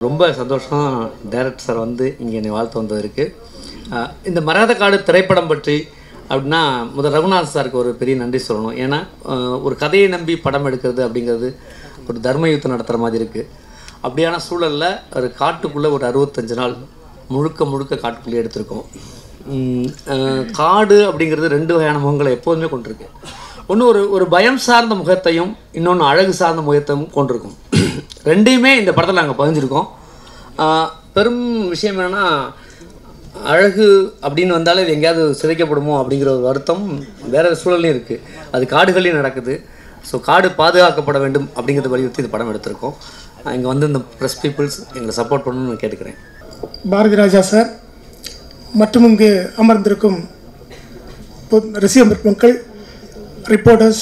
ரொம்ப சந்தோஷம் director sir வந்து இங்கே என்னை வாழ்த்து வந்ததற்கு ஆஹ் இந்த மராத காடு திரைப்படம் பற்றி அப்படின்னா முதல் ரகுநாத் சாருக்கு ஒரு பெரிய நன்றி சொல்லணும் ஏன்னா ஆஹ் ஒரு கதையை நம்பி படம் எடுக்கிறது அப்படிங்கிறது ஒரு தர்ம யுத்தம் நடத்துகிற மாதிரி இருக்குது அப்படியான சூழலில் ஒரு காட்டுக்குள்ளே ஒரு அறுபத்தஞ்சு நாள் முழுக்க முழுக்க காட்டுக்குள்ளே எடுத்திருக்கோம் உம், ஆஹ் காடு அப்படிங்கிறது ரெண்டு வகையான முகங்களை எப்போதுமே கொண்டிருக்கு ஒன்று ஒரு ஒரு பயம் சார்ந்த முகத்தையும் இன்னொன்று அழகு சார்ந்த முகத்தையும் கொண்டிருக்கும் ரெண்டையுமே இந்த படத்தில் நாங்கள் பதிஞ்சிருக்கோம் ஆஹ் பெரும் விஷயம் என்னென்னா அழகு அப்படின்னு வந்தாலே இது எங்கேயாவது சிதைக்கப்படுமோ அப்படிங்கிற ஒரு வருத்தம் வேற சூழல்லையும் இருக்குது அது காடுகள்லையும் நடக்குது ஸோ காடு பாதுகாக்கப்பட வேண்டும் அப்படிங்கிறத வலியுறுத்தி இந்த படம் எடுத்திருக்கோம் இங்கே வந்து இந்த ப்ரெஸ் பீப்புள்ஸ் எங்களை சப்போர்ட் பண்ணணும்னு நான் கேட்டுக்கிறேன் பாரதி ராஜா சார் மற்றும் இங்கு அமர்ந்திருக்கும் பொது- ரசிக மக்கள் ரிப்போர்ட்டர்ஸ்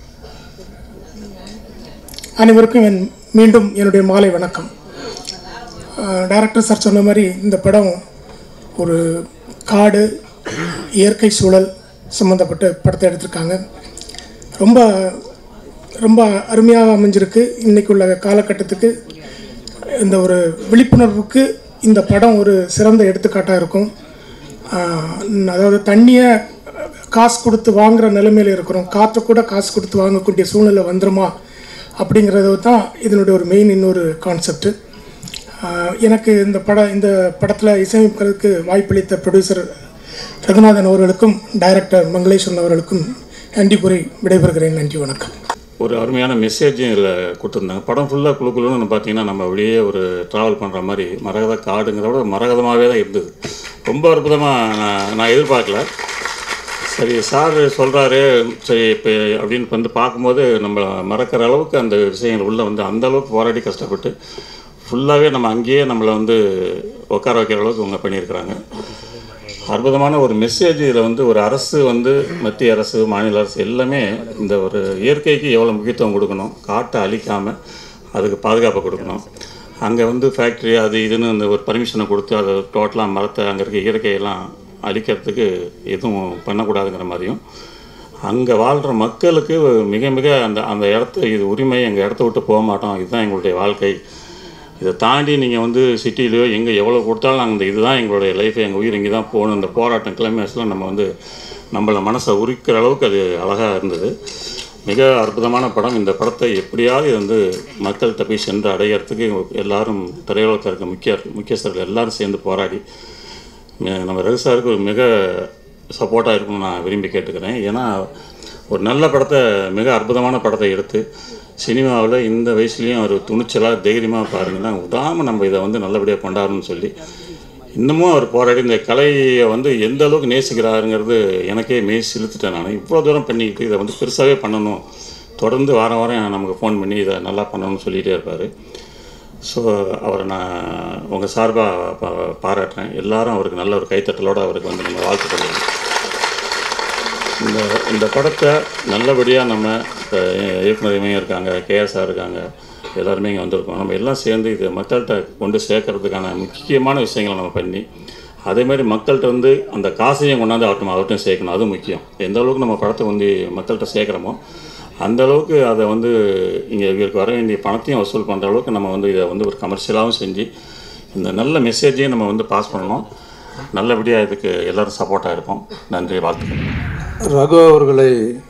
அனைவருக்கும் என் மீண்டும் என்னுடைய மாலை வணக்கம் டைரக்டர் சார் சொன்ன மாதிரி இந்த படம் ஒரு காடு இயற்கை சூழல் சம்மந்தப்பட்ட படத்தை எடுத்திருக்காங்க ரொம்ப ரொம்ப அருமையாக அமைஞ்சிருக்கு இன்னைக்கு உள்ள காலகட்டத்துக்கு இந்த ஒரு விழிப்புணர்வுக்கு இந்த படம் ஒரு சிறந்த எடுத்துக்காட்டாக இருக்கும் ஆஹ் அதாவது தண்ணியை காசு கொடுத்து வாங்குற நிலைமையில் இருக்கிறோம் காற்றை கூட காசு கொடுத்து வாங்கக்கூடிய சூழ்நிலை வந்துருமா அப்படிங்கிறது தான் இதனுடைய ஒரு மெயின் இன்னொரு கான்செப்ட் எனக்கு இந்த பட இந்த படத்தில் இசையமைக்கிறதுக்கு வாய்ப்பளித்த ப்ரொடியூசர் ரகுநாதன் அவர்களுக்கும் டைரக்டர் மங்களேஸ்வரன் அவர்களுக்கும் நன்றி கூறி விடைபெறுகிறேன் நன்றி வணக்கம் ஒரு அருமையான மெசேஜும் இதில் கொடுத்துருந்தாங்க படம் ஃபுல்லாக குழு குழுன்னு பார்த்தீங்கன்னா நம்ம அப்படியே ஒரு ட்ராவல் பண்ணுற மாதிரி மரகத காடுங்கிறத விட மரகதமாகவே தான் இருந்தது ரொம்ப அற்புதமாக நான் நான் எதிர்பார்க்கல சரி சார் சொல்கிறாரு சரி இப்போ அப்படின்னு வந்து பார்க்கும்போது நம்ம மறக்கிற அளவுக்கு அந்த விஷயங்கள் உள்ளே வந்து அந்த அளவுக்கு போராடி கஷ்டப்பட்டு ஃபுல்லாகவே நம்ம அங்கேயே நம்மளை வந்து உட்கார வைக்கிற அளவுக்கு அவங்க பண்ணியிருக்கிறாங்க அற்புதமான ஒரு மெசேஜ் இதில் வந்து ஒரு அரசு வந்து மத்திய அரசு மாநில அரசு எல்லாமே இந்த ஒரு இயற்கைக்கு எவ்வளோ முக்கியத்துவம் கொடுக்கணும் காட்டை அழிக்காமல் அதுக்கு பாதுகாப்பு கொடுக்கணும் அங்கே வந்து ஃபேக்ட்ரி அது இதுன்னு இந்த ஒரு பர்மிஷனை கொடுத்து அதை டோட்டலாக மரத்தை அங்கே இருக்க இயற்கையெல்லாம் அழிக்கிறதுக்கு எதுவும் பண்ணக்கூடாதுங்கிற மாதிரியும் அங்கே வாழ்கிற மக்களுக்கு மிக மிக அந்த அந்த இடத்த இது உரிமை எங்கள் இடத்த விட்டு போக மாட்டோம் இதுதான் எங்களுடைய வாழ்க்கை இதை தாண்டி நீங்கள் வந்து சிட்டிலையோ எங்கே எவ்வளோ கொடுத்தாலும் நாங்கள் இந்த இதுதான் எங்களுடைய லைஃப் எங்கள் உயிர் இங்கே தான் போகணும் இந்த போராட்டம் கிளைமேக்ஸ்லாம் நம்ம வந்து நம்மளை மனசை உரிக்கிற அளவுக்கு அது அழகாக இருந்தது மிக அற்புதமான படம் இந்த படத்தை எப்படியாவது இது வந்து மக்கள்கிட்ட போய் சென்று அடையிறதுக்கு எல்லாரும் திரையுலகத்தில் இருக்க முக்கிய முக்கியஸ்தர்கள் எல்லாரும் சேர்ந்து போராடி மி- நம்ம ரவி சாருக்கு ஒரு மிக சப்போர்ட்டாக இருக்கணும்னு நான் விரும்பி கேட்டுக்கிறேன் ஏன்னா ஒரு நல்ல படத்தை மிக அற்புதமான படத்தை எடுத்து சினிமாவில் இந்த வயசுலேயும் அவர் துணிச்சலாக தைரியமாக பாருங்கன்னா விடாமல் நம்ம இதை வந்து நல்லபடியாக கொண்டாடணும்னு சொல்லி இன்னமும் அவர் போராடி இந்த கலையை வந்து எந்த அளவுக்கு நேசிக்கிறாருங்கிறது எனக்கே மெய் சிலுத்துட்டேன் நான் இவ்வளோ தூரம் பண்ணிக்கிட்டு இதை வந்து பெருசாகவே பண்ணணும் தொடர்ந்து வாரம் வாரம் நமக்கு ஃபோன் பண்ணி இதை நல்லா பண்ணணும்னு சொல்லிகிட்டே இருப்பார் ஸோ அவரை நான் உங்கள் சார்பாக பா பாராட்டுறேன் எல்லாரும் அவருக்கு நல்ல ஒரு கைத்தட்டலோடு அவருக்கு வந்து நம்ம வாழ்த்து சொல்லுவோம் இந்த இந்த படத்தை நல்லபடியாக நம்ம இப்போ இயக்குனர் இவங்க இருக்காங்க கேஎஸ்ஆர் இருக்காங்க எல்லாருமே இங்கே வந்திருக்கோம் நம்ம எல்லாம் சேர்ந்து இது மக்கள்கிட்ட கொண்டு சேர்க்கறதுக்கான முக்கியமான விஷயங்களை நம்ம பண்ணி அதேமாதிரி மக்கள்கிட்ட வந்து அந்த காசையும் கொண்டாந்து அவர்கிட்ட அவர்கிட்டையும் சேர்க்கணும் அது முக்கியம் எந்த அளவுக்கு நம்ம படத்தை வந்து மக்கள்கிட்ட சேர்க்குறோமோ அந்த அளவுக்கு அதை வந்து இங்கே இவருக்கு வர வேண்டிய பணத்தையும் வசூல் பண்ணுற அளவுக்கு நம்ம வந்து இதை வந்து ஒரு கமர்ஷியலாகவும் செஞ்சு இந்த நல்ல மெசேஜையும் நம்ம வந்து பாஸ் பண்ணணும் நல்லபடியாக இதுக்கு எல்லோரும் சப்போர்ட்டாக இருப்போம் நன்றி வாழ்த்துக்கள் ரகு அவர்களை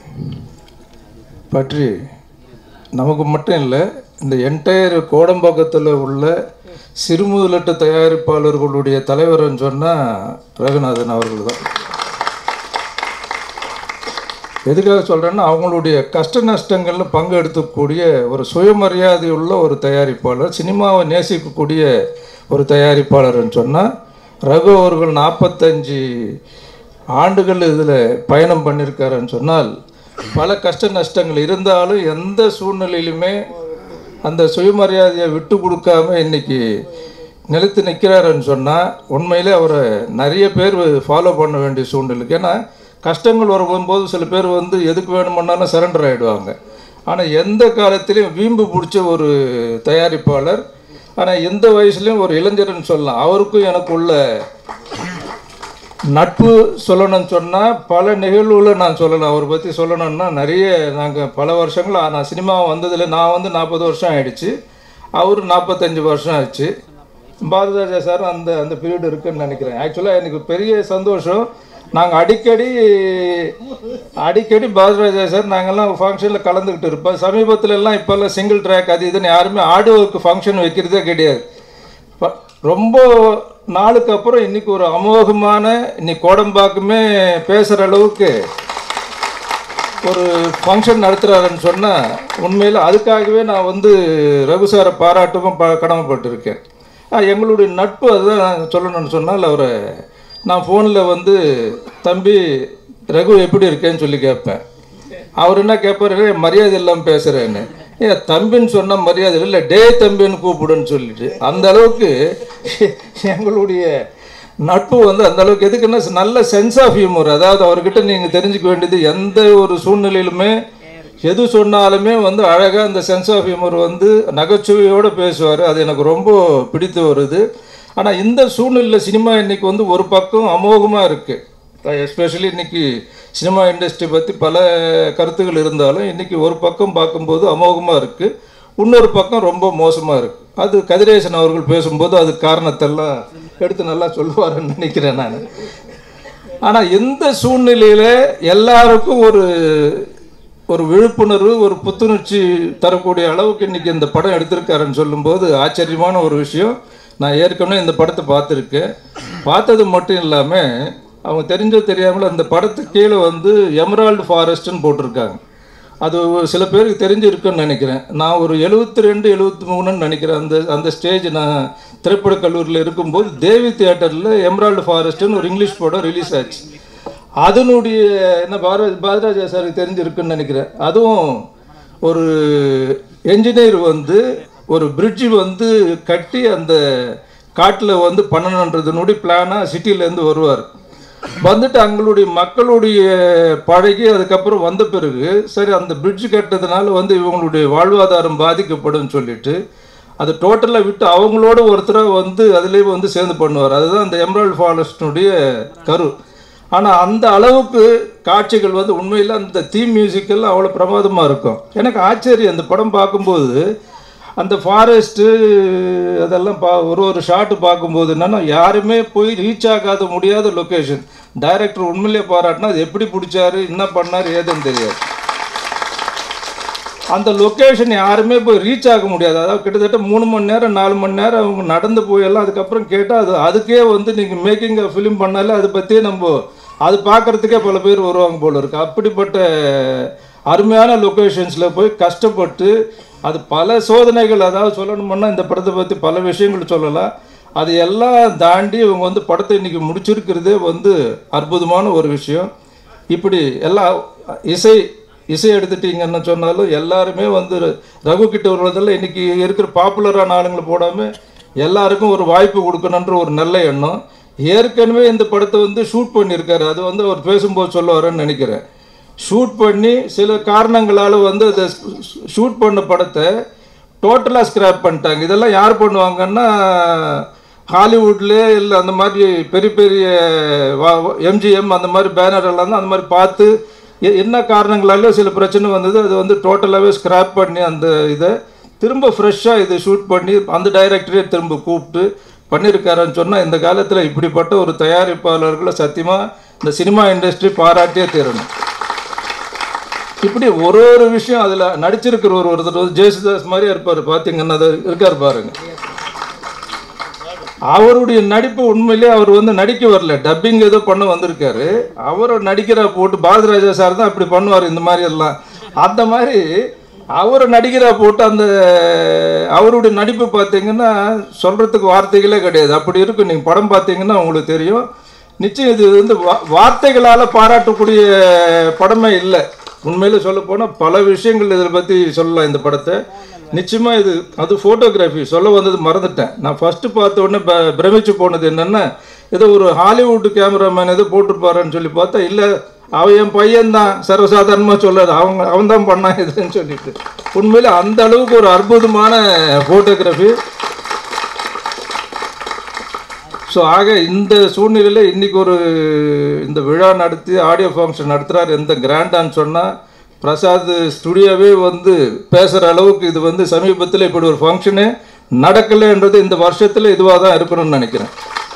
பற்றி நமக்கு மட்டும் இல்லை இந்த என்டையர் கோடம்பாக்கத்தில் உள்ள சிறுமுதலட்டு தயாரிப்பாளர்களுடைய தலைவர்னு சொன்னால் ரகுநாதன் அவர்கள் தான் எதுக்காக சொல்கிறேன்னா அவங்களுடைய கஷ்ட நஷ்டங்களில் பங்கெடுக்கக்கூடிய ஒரு சுயமரியாதை உள்ள ஒரு தயாரிப்பாளர் சினிமாவை நேசிக்கக்கூடிய ஒரு தயாரிப்பாளர்னு சொன்னால் ரகு அவர்கள் நாற்பத்தஞ்சு ஆண்டுகள் இதில் பயணம் பண்ணியிருக்காருன்னு சொன்னால் பல கஷ்ட நஷ்டங்கள் இருந்தாலும் எந்த சூழ்நிலையிலுமே அந்த சுயமரியாதையை விட்டு கொடுக்காம இன்னைக்கு நிலைத்து நிற்கிறாருன்னு சொன்னால் உண்மையிலே அவரை நிறைய பேர் ஃபாலோ பண்ண வேண்டிய சூழ்நிலை ஏன்னா கஷ்டங்கள் வரும்போது சில பேர் வந்து எதுக்கு வேணுமுன்னாலும் சரண்டர் ஆகிடுவாங்க ஆனால் எந்த காலத்திலையும் வீம்பு பிடிச்ச ஒரு தயாரிப்பாளர் ஆனால் எந்த வயசுலையும் ஒரு இளைஞர்னு சொல்லலாம் அவருக்கும் எனக்கு உள்ள நட்பு சொல்லணும்னு சொன்னால் பல நிகழ்வுகளை நான் சொல்லலாம் அவரை பற்றி சொல்லணும்னா நிறைய நாங்கள் பல வருஷங்கள் நான் சினிமா வந்ததில் நான் வந்து நாற்பது வருஷம் ஆயிடுச்சு அவர் நாற்பத்தஞ்சு வருஷம் ஆச்சு பாரதிராஜா சார் அந்த அந்த பீரியட் இருக்குன்னு நினைக்கிறேன் ஆக்சுவலாக எனக்கு பெரிய சந்தோஷம் நாங்கள் அடிக்கடி அடிக்கடி பாரதிராஜா சார் நாங்கள்லாம் ஃபங்க்ஷனில் கலந்துக்கிட்டு இருப்போம் சமீபத்துல எல்லாம் இப்போல்லாம் சிங்கிள் ட்ராக் அது இதுன்னு யாருமே ஆடியோவுக்கு ஃபங்க்ஷன் வைக்கிறதே கிடையாது ப- ரொம்ப நாளுக்கு அப்புறம் இன்னைக்கு ஒரு அமோகமான இன்னைக்கு கோடம்பாக்குமே பேசுகிற அளவுக்கு ஒரு ஃபங்க்ஷன் நடத்துகிறாருன்னு சொன்னால் உண்மையில் அதுக்காகவே நான் வந்து ரகு சாரை பாராட்டவும் ப கடமைப்பட்டிருக்கேன் ஆ, எங்களுடைய நட்பு அதுதான் சொல்லணும்னு சொன்னால் அவரை நான் ஃபோனில் வந்து தம்பி ரகு எப்படி இருக்கேன்னு சொல்லி கேட்பேன் அவர் என்ன கேட்பாரு மரியாதை இல்லாமல் பேசுகிறேன்னு ஏன் தம்பின்னு சொன்னால் மரியாதை இல்லை டே தம்பின்னு கூப்பிடுன்னு சொல்லிட்டு அந்த அளவுக்கு எங்களுடைய நட்பு வந்து அந்த அளவுக்கு எதுக்குன்னா நல்ல சென்ஸ் ஆஃப் ஹியூமர் அதாவது அவர்கிட்ட நீங்கள் தெரிஞ்சுக்க வேண்டியது எந்த ஒரு சூழ்நிலையிலுமே எது சொன்னாலுமே வந்து அழகாக அந்த சென்ஸ் ஆஃப் ஹியூமர் வந்து நகைச்சுவையோடு பேசுவார் அது எனக்கு ரொம்ப பிடித்து வருது ஆனால் இந்த சூழ்நிலையில் சினிமா இன்னைக்கு வந்து ஒரு பக்கம் அமோகமாக இருக்குது எஸ்பெஷலி இன்னைக்கு சினிமா இண்டஸ்ட்ரி பற்றி பல கருத்துகள் இருந்தாலும் இன்னைக்கு ஒரு பக்கம் பார்க்கும்போது அமோகமாக இருக்குது இன்னொரு பக்கம் ரொம்ப மோசமாக இருக்குது அது கதிரேசன் அவர்கள் பேசும்போது அது காரணத்தெல்லாம் எடுத்து நல்லா சொல்லுவாருன்னு நினைக்கிறேன் நான் ஆனால் எந்த சூழ்நிலையில் எல்லாருக்கும் ஒரு ஒரு விழிப்புணர்வு ஒரு புத்துணர்ச்சி தரக்கூடிய அளவுக்கு இன்னைக்கு இந்த படம் எடுத்திருக்காருன்னு சொல்லும்போது ஆச்சரியமான ஒரு விஷயம் நான் ஏற்கனவே இந்த படத்தை பார்த்துருக்கேன் பார்த்தது மட்டும் இல்லாமல் அவங்க தெரிஞ்சோ தெரியாமல் அந்த படத்துக்கு கீழே வந்து எமரால்டு ஃபாரஸ்ட்னு போட்டிருக்காங்க அது ஒரு சில பேருக்கு தெரிஞ்சிருக்குன்னு நினைக்கிறேன் நான் ஒரு எழுபத்தி ரெண்டு எழுபத்தி மூணுன்னு நினைக்கிறேன் அந்த அந்த ஸ்டேஜ் நான் திரைப்படக் கல்லூரியில் இருக்கும்போது தேவி தியேட்டரில் எம்ரால்டு ஃபாரஸ்ட்னு ஒரு இங்கிலீஷ் படம் ரிலீஸ் ஆச்சு அதனுடைய என்ன பாரத பாரதராஜா சாருக்கு தெரிஞ்சிருக்குன்னு நினைக்கிறேன் அதுவும் ஒரு என்ஜினியர் வந்து ஒரு பிரிட்ஜு வந்து கட்டி அந்த காட்டில் வந்து பண்ணணுன்றதுனுடைய பிளானாக சிட்டியிலேருந்து வருவார் வந்துட்டு அங்களுடைய மக்களுடைய பழகி அதுக்கப்புறம் வந்த பிறகு சரி அந்த பிரிட்ஜ் கட்டுறதுனால வந்து இவங்களுடைய வாழ்வாதாரம் பாதிக்கப்படும் சொல்லிட்டு அது டோட்டலாக விட்டு அவங்களோட ஒருத்தராக வந்து அதுலேயே வந்து சேர்ந்து பண்ணுவார் அதுதான் அந்த எம்ராய்டு ஃபாரஸ்டினுடைய கரு ஆனால் அந்த அளவுக்கு காட்சிகள் வந்து உண்மையில் அந்த தீம் மியூசிக்கெல்லாம் அவ்வளோ பிரமாதமாக இருக்கும் எனக்கு ஆச்சரியம் அந்த படம் பார்க்கும்போது அந்த ஃபாரஸ்ட்டு அதெல்லாம் பா ஒரு ஒரு ஷாட்டு பார்க்கும்போது என்னன்னா யாருமே போய் ரீச் ஆகாத முடியாத லொக்கேஷன் டைரக்டர் உண்மையிலே பாராட்டினா அது எப்படி பிடிச்சாரு என்ன பண்ணார் ஏதுன்னு தெரியாது அந்த லொக்கேஷன் யாருமே போய் ரீச் ஆக முடியாது அதாவது கிட்டத்தட்ட மூணு மணி நேரம் நாலு மணி நேரம் அவங்க நடந்து போயெல்லாம் அதுக்கப்புறம் கேட்டால் அது அதுக்கே வந்து நீங்கள் மேக்கிங் ஃபிலிம் பண்ணாலே அதை பற்றியே நம்ம அது பார்க்குறதுக்கே பல பேர் வருவாங்க போல இருக்கு அப்படிப்பட்ட அருமையான லொக்கேஷன்ஸில் போய் கஷ்டப்பட்டு அது பல சோதனைகள் அதாவது சொல்லணும்னா இந்த படத்தை பற்றி பல விஷயங்கள் சொல்லலாம் அது எல்லாம் தாண்டி இவங்க வந்து படத்தை இன்னைக்கு முடிச்சிருக்கிறதே வந்து அற்புதமான ஒரு விஷயம் இப்படி எல்லா இசை இசை எடுத்துட்டீங்கன்னு சொன்னாலும் எல்லாருமே வந்து ரகு கிட்ட வருவதில் இன்னைக்கு இருக்கிற பாப்புலரான ஆளுங்களை போடாமல் எல்லாருக்கும் ஒரு வாய்ப்பு கொடுக்கணுன்ற ஒரு நல்ல எண்ணம் ஏற்கனவே இந்த படத்தை வந்து ஷூட் பண்ணியிருக்காரு அது வந்து அவர் பேசும்போது சொல்லுவாருன்னு நினைக்கிறேன் ஷூட் பண்ணி சில காரணங்களால் வந்து அதை ஷூட் பண்ண படத்தை டோட்டலாக ஸ்கிராப் பண்ணிட்டாங்க இதெல்லாம் யார் பண்ணுவாங்கன்னா ஹாலிவுட்லேயே இல்லை அந்த மாதிரி பெரிய பெரிய எம்ஜிஎம் அந்த மாதிரி பேனர் எல்லாம் தான் அந்த மாதிரி பார்த்து எ- என்ன காரணங்களால சில பிரச்சனை வந்தது அது வந்து டோட்டலாகவே ஸ்கிராப் பண்ணி அந்த இதை திரும்ப ஃப்ரெஷ்ஷாக இதை ஷூட் பண்ணி அந்த டைரக்டரே திரும்ப கூப்பிட்டு பண்ணியிருக்காருன்னு சொன்னால் இந்த காலத்தில் இப்படிப்பட்ட ஒரு தயாரிப்பாளர்களை சத்தியமாக இந்த சினிமா இண்டஸ்ட்ரி பாராட்டியே தீரணும் இப்படி ஒரு ஒரு விஷயம் அதில் நடிச்சிருக்கிற ஒரு ஒருத்தர் வந்து ஜேசுதாஸ் மாதிரியே இருப்பார் பார்த்தீங்கன்னா அது இருக்கார் பாருங்க அவருடைய நடிப்பு உண்மையிலேயே அவர் வந்து நடிக்க வரல டப்பிங் ஏதோ பண்ண வந்திருக்காரு அவர் நடிக்கிற போட்டு பாரதிராஜா சார் தான் அப்படி பண்ணுவார் இந்த மாதிரி எல்லாம் அந்த மாதிரி அவர் நடிக்கிறா போட்டு அந்த அவருடைய நடிப்பு பார்த்தீங்கன்னா சொல்கிறதுக்கு வார்த்தைகளே கிடையாது அப்படி இருக்கும் நீங்கள் படம் பார்த்தீங்கன்னா உங்களுக்கு தெரியும் நிச்சயம் இது வந்து வா- வார்த்தைகளால் பாராட்டக்கூடிய படமே இல்லை உண்மையில சொல்ல போனால் பல விஷயங்கள் இதில் பற்றி சொல்லலாம் இந்த படத்தை நிச்சயமாக இது அது ஃபோட்டோகிராஃபி சொல்ல வந்தது மறந்துட்டேன் நான் ஃபஸ்ட்டு பார்த்த உடனே ப- பிரமிச்சு போனது என்னென்னா ஏதோ ஒரு ஹாலிவுட் கேமராமேன் ஏதோ போட்டிருப்பாருன்னு சொல்லி பார்த்தா இல்லை அவன் என் பையன்தான் சர்வசாதாரணமாக சொல்லாது அவங்க அவன் தான் பண்ணான் இதுன்னு சொல்லிட்டு உண்மையில அந்த அளவுக்கு ஒரு அற்புதமான ஃபோட்டோகிராஃபி ஸோ ஆக இந்த சூழ்நிலையில் இன்னைக்கு ஒரு இந்த விழா நடத்தி ஆடியோ ஃபங்க்ஷன் நடத்துகிறார் எந்த கிராண்டான்னு சொன்னால் பிரசாத் ஸ்டுடியோவே வந்து பேசுகிற அளவுக்கு இது வந்து சமீபத்தில் இப்படி ஒரு ஃபங்க்ஷனு நடக்கலைன்றது இந்த வருஷத்தில் இதுவாக தான் இருக்கணும்னு நினைக்கிறேன்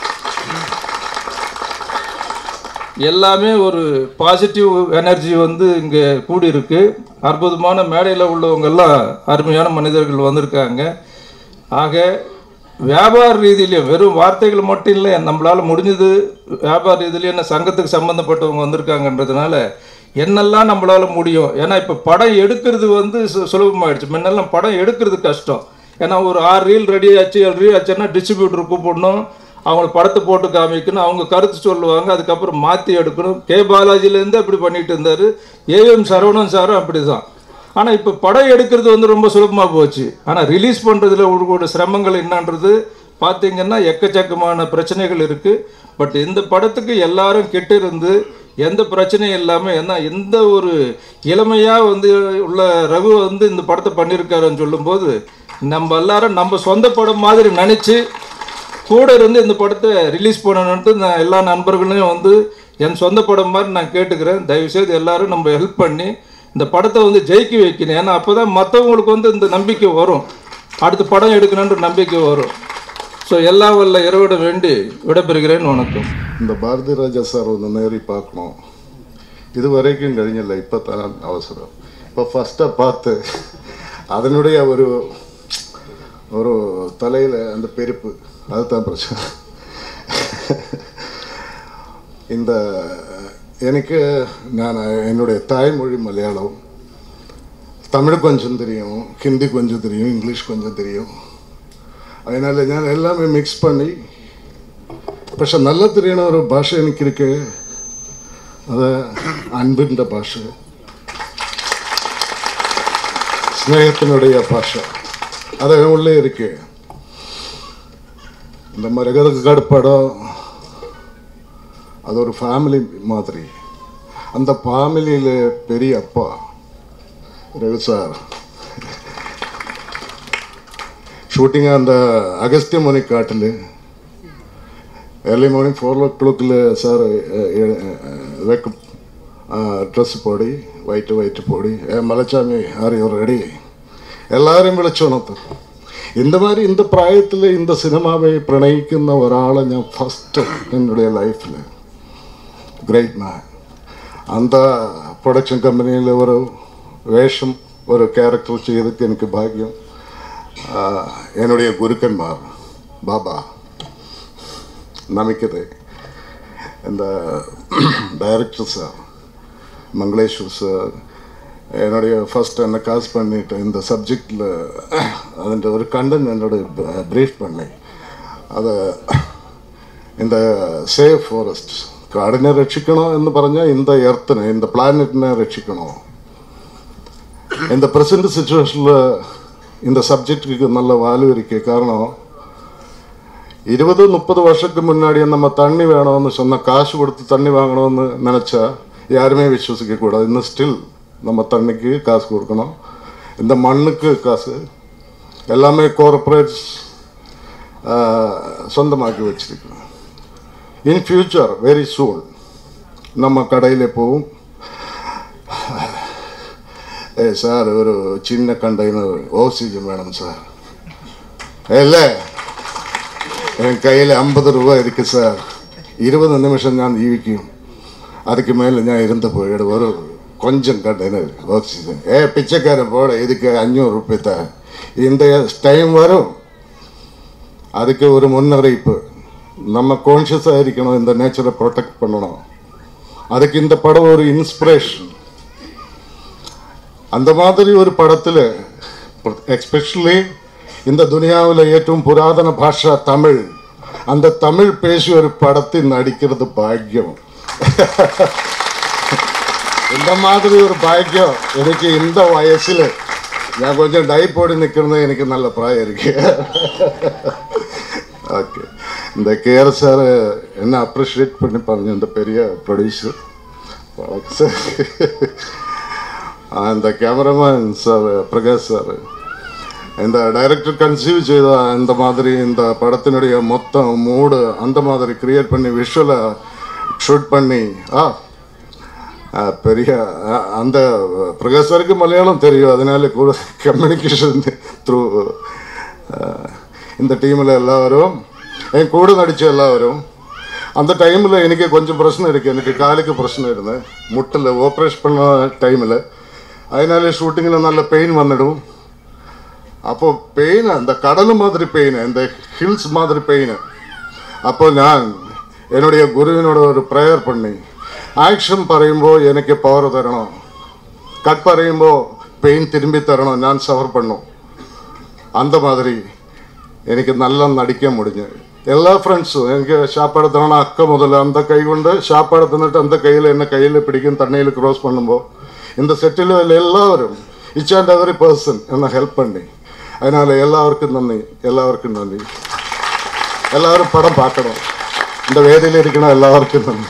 எல்லாமே ஒரு பாசிட்டிவ் எனர்ஜி வந்து இங்கே கூடியிருக்கு அற்புதமான மேடையில் உள்ளவங்கெல்லாம் அருமையான மனிதர்கள் வந்திருக்காங்க ஆக வியாபார ரீதியிலையும் வெறும் வார்த்தைகள் மட்டும் இல்லை நம்மளால் முடிஞ்சது வியாபார ரீதியிலையும் என்ன சங்கத்துக்கு சம்மந்தப்பட்டவங்க வந்திருக்காங்கன்றதுனால என்னெல்லாம் நம்மளால முடியும் ஏன்னா இப்போ படம் எடுக்கிறது வந்து சு- சுலபமாயிடுச்சு முன்னெல்லாம் படம் எடுக்கிறது கஷ்டம் ஏன்னா ஒரு ஆறு ரீல் ரெடி ஆச்சு ஏழு ரீல் ஆச்சுன்னா டிஸ்ட்ரிபியூட்டர் கூப்பிடணும் அவங்க படத்தை போட்டு காமிக்கணும் அவங்க கருத்து சொல்லுவாங்க அதுக்கப்புறம் மாற்றி எடுக்கணும் கே பாலாஜிலேருந்து அப்படி பண்ணிட்டு இருந்தார் ஏஎம் சரவணன் சாரும் அப்படி தான் ஆனால் இப்போ படம் எடுக்கிறது வந்து ரொம்ப சுலபமாக போச்சு ஆனால் ரிலீஸ் பண்ணுறதுல ஒரு ஒரு சிரமங்கள் என்னன்றது பார்த்தீங்கன்னா எக்கச்சக்கமான பிரச்சனைகள் இருக்குது பட் இந்த படத்துக்கு எல்லாரும் கிட்ட இருந்து எந்த பிரச்சனையும் இல்லாமல் ஏன்னா எந்த ஒரு இளமையாக வந்து உள்ள ரகு வந்து இந்த படத்தை பண்ணியிருக்காருன்னு சொல்லும்போது நம்ம எல்லாரும் நம்ம சொந்த படம் மாதிரி நினச்சி கூட இருந்து இந்த படத்தை ரிலீஸ் பண்ணணுன்ட்டு நான் எல்லா நண்பர்களையும் வந்து என் சொந்த படம் மாதிரி நான் கேட்டுக்கிறேன் தயவுசெய்து எல்லாரும் நம்ம ஹெல்ப் பண்ணி இந்த படத்தை வந்து ஜெயிக்க வைக்கணும் ஏன்னா அப்போ தான் மற்றவங்களுக்கு வந்து இந்த நம்பிக்கை வரும் அடுத்த படம் எடுக்கணுன்ற நம்பிக்கை வரும் ஸோ எல்லா வல்ல இறைவிட வேண்டி விடைபெறுகிறேன் வணக்கம் இந்த பாரதி ராஜா சார் ഒന്ന് നേരി பார்க்கணும் இது வரைக்கும் കഴിഞ്ഞില്ല இப்போ தான் அவசரம் இப்போ ஃபஸ்ட்டாக பார்த்து அதனுடைய ஒரு ஒரு தலையில் அந்த பெருப்பு அதுதான் பிரச்சனை இந்த எனக்கு நான் என்னுடைய தாய்மொழி மலையாளம் தமிழ் கொஞ்சம் தெரியும் ஹிந்தி கொஞ்சம் தெரியும் இங்கிலீஷ் கொஞ்சம் தெரியும் அதனால ഞാൻ എല്ലാമേ മിക്സ് പണി പക്ഷെ നല്ല തിരിയണ ഒരു ഭാഷ എനിക്കിരിക്കെ അത് അൻപിൻ്റെ ഭാഷ സ്നേഹത്തിനുடைய ഭാഷ அது உள்ளே இருக்கு இந்த மரகதக்காடு படம் அது ஒரு ஃபேமிலி மாதிரி அந்த ஃபேமிலியில் பெரிய அப்பா ரவி சார் ஷூட்டிங் அந்த அகஸ்தியமுனி காட்டில் ஏர்லி மார்னிங் ஃபோர் ஓ கிளாக்கில் சார் வேக்கப் ட்ரெஸ் போடி വൈറ്റ് വൈറ്റ് போடி ஏ மலைச்சாமி ஆர் யூ ரெடி எல்லாரையும் വിളിച്ചുണർത്തും இந்த மாதிரி இந்த പ്രായത്തിൽ இந்த സിനിമാவை പ്രണയിക്കുന്ന ഒരാളെ ഞാൻ ഫസ്റ്റ് என்னுடைய ലൈഫിൽ ഗ്രേറ്റ് മാൻ அந்த പ്രൊഡക്ഷൻ കമ്പനിയിൽ ഒരു വേഷം ഒരു ക്യാരക്ടർ ചെയ്തിട്ട് എനിക്ക് ഭാഗ്യം ആ, என்னுடைய குருக்கன்மார் பாபா நமிக்குது இந்த டைரக்டர் சார் மங்களேஸ்வர் சார் என்னுடைய ஃபர்ஸ்ட் என்னை காசு பண்ணிட்டு இந்த சப்ஜெக்டில் അതിൻ്റെ ഒരു കണ്ടന്റ് എന്നോട് ബ്രീഫ് பண்ணி അത് இந்த സേവ് ഫോറസ്റ്റ് കാടിനെ രക്ഷിക്കണോ എന്ന് പറഞ്ഞാൽ இந்த എർത്തിനെ இந்த പ്ലാനറ്റിനെ രക്ഷിക്കണോ இந்த ப்ரெசன்ட் சுச்சுவேஷனில் இந்த சப்ஜெக்ட்டுக்கு நல்ல வால்யூ இருக்கு காரணம் இருபது முப்பது வருஷத்துக்கு முன்னாடி நம்ம தண்ணி வேணும்னு சொன்ன காசு கொடுத்து தண்ணி வாங்கணும்னு நினச்சா யாருமே விசுவசிக்க கூடாது இன்னும் ஸ்டில் நம்ம தண்ணிக்கு காசு கொடுக்கணும் இந்த மண்ணுக்கு காசு எல்லாமே கோஆப்ரேட்ஸ் சொந்தமாக்கி வச்சிருக்கோம் இன் ஃபியூச்சர் வெரி சூன் நம்ம கடையில் போവും ഏ സാർ ഒരു ചിന്ന കണ്ടെയ്നർ ഓക്സിജൻ വേണം സാർ അല്ലേ என் கையில் ஐம்பது ரூபா இருக்கு சார் இருபது நிமிஷம் நான் ஜீவிக்கும் அதுக்கு மேலே ഞാൻ ഇരുന്ന് പോയിട്ട് ഒരു கொஞ்சம் கண்டெய்னர் ஆக்சிஜன் ஏ பிச்சைக்காரன் போட இதுக்கு அஞ்சூறு ரூபாய் தான் இந்த டைம் வரும் அதுக்கு ஒரு முன்னறிவிப்பு நம்ம கான்ஷியஸாக இருக்கணும் இந்த நேச்சரை ப்ரொடெக்ட் பண்ணணும் அதுக்கு இந்த படம் ஒரு இன்ஸ்பிரேஷன் அந்த மாதிரி ஒரு படத்தில் எக்ஸ்பெஷலி இந்த துனியாவில் ഏറ്റവും புராதன பாஷா தமிழ் அந்த தமிழ் பேசி ஒரு படத்தில் நடிக்கிறது பாக்கியம் இந்த மாதிரி ஒரு பாக்கியம் எனக்கு இந்த வயசில் நான் கொஞ்சம் டை போட்டு நிற்கிறது எனக்கு நல்ல பிராயம் இருக்கு ஓகே இந்த கேஆர் சார் என்ன அப்ரிஷியேட் பண்ணி பாருங்க இந்த பெரிய ப்ரொடியூசர் வணக்கம் சார் அந்த கேமராமேன் சார் பிரகாஷ் சார் இந்த டைரக்டர் கன்சீவ் செய்த இந்த மாதிரி இந்த படத்தினுடைய மொத்தம் மூடு அந்த மாதிரி கிரியேட் பண்ணி விஷுவலை ஷூட் பண்ணி ஆ ஆ, பெரிய ஆ, அந்த பிரகாஷ் சாருக்கு மலையாளம் தெரியும் அதனால கூட கம்யூனிகேஷன் த்ரூ இந்த ടീമിലെ എല്ലാവരും എൻ കൂടെ നടിച്ച എല്ലാവരും அந்த டைமில் எனக்கு கொஞ்சம் பிரச்சனை இருக்குது எனக்கு காலுக்கு பிரச்சனை இருந்தேன் முட்டில் ஆப்ரேஷன் பண்ண டைமில் அதனால ஷூட்டிங்கில் நல்ல பெயின் வந்துடும் അപ്പോൾ പെയിൻ அந்த கடல் மாதிரி பெயின் இந்த ஹில்ஸ் மாதிரி பெயின் അപ്പോൾ ഞാൻ என்னுடைய குருவினோட ஒரு ப்ரேயர் பண்ணி ആക്ഷൻ പറയുമ്പോൾ എനിക്ക് പവർ തരണം കട്ട് പറയുമ്പോൾ പെയിൻ തിരുമ്പി തരണം ഞാൻ സഫർ பண்ணும் அந்த மாதிரி എനിക്ക് നല്ല നടിക്കാൻ മുടിഞ്ഞു എല്ലാ ഫ്രണ്ട്സും എനിക്ക് ഷാപ്പാട് തരണ അക്ക മുതൽ അന്ത കൈ കൊണ്ട് ഷാപ്പാട് തന്നിട്ട് അന്ത കയ്യിൽ എന്നെ കയ്യിൽ പിടിക്കും തണ്ണയിൽ ക്രോസ് பண்ணுമ്പോൾ இந்த செட்டில் எல்லாവരും இச் அண்ட் எவரி பர்சன் என்னை ஹெல்ப் பண்ணி அதனால் எல்லாருக்கும் நன்றி எல்லாருக்கும் நன்றி எல்லாரும் படம் பார்க்கணும் இந்த வேதியில் இருக்கணும் எல்லாருக்கும் நன்றி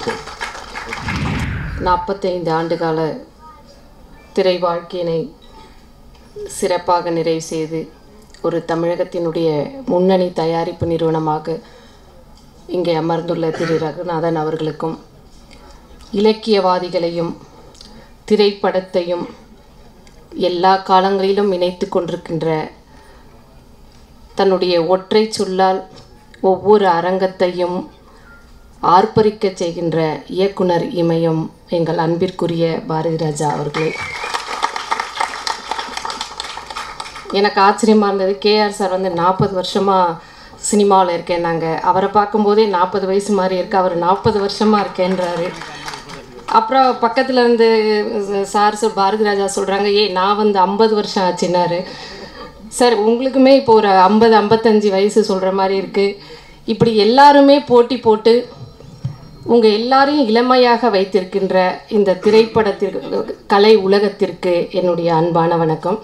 நாற்பத்தைந்து ஆண்டுகால திரை வாழ்க்கையினை சிறப்பாக நிறைவு செய்து ஒரு தமிழகத்தினுடைய முன்னணி தயாரிப்பு நிறுவனமாக இங்கே அமர்ந்துள்ள திரு ரகுநாதன் அவர்களுக்கும் இலக்கியவாதிகளையும் திரைப்படத்தையும் எல்லா காலங்களிலும் இணைத்து கொண்டிருக்கின்ற தன்னுடைய ஒற்றை சொல்லால் ஒவ்வொரு அரங்கத்தையும் ஆர்ப்பரிக்கச் செய்கின்ற இயக்குனர் இமயம் எங்கள் அன்பிற்குரிய பாரதி ராஜா அவர்களே எனக்கு ஆச்சரியமாக இருந்தது கேஆர் சார் வந்து நாற்பது வருஷமாக சினிமாவில் இருக்கேன் நாங்கள் அவரை பார்க்கும்போதே நாற்பது வயசு மாதிரி இருக்கு அவர் நாற்பது வருஷமாக இருக்கேன்றாரு அப்புறம் பக்கத்தில் இருந்து சார் சொல் பாரதி ராஜா சொல்கிறாங்க ஏ நான் வந்து ஐம்பது வருஷம் ஆச்சுன்னாரு சார் உங்களுக்குமே இப்போ ஒரு ஐம்பது ஐம்பத்தஞ்சு வயசு சொல்கிற மாதிரி இருக்குது இப்படி எல்லாருமே போட்டி போட்டு உங்கள் எல்லாரையும் இளமையாக வைத்திருக்கின்ற இந்த திரைப்படத்திற்கு கலை உலகத்திற்கு என்னுடைய அன்பான வணக்கம்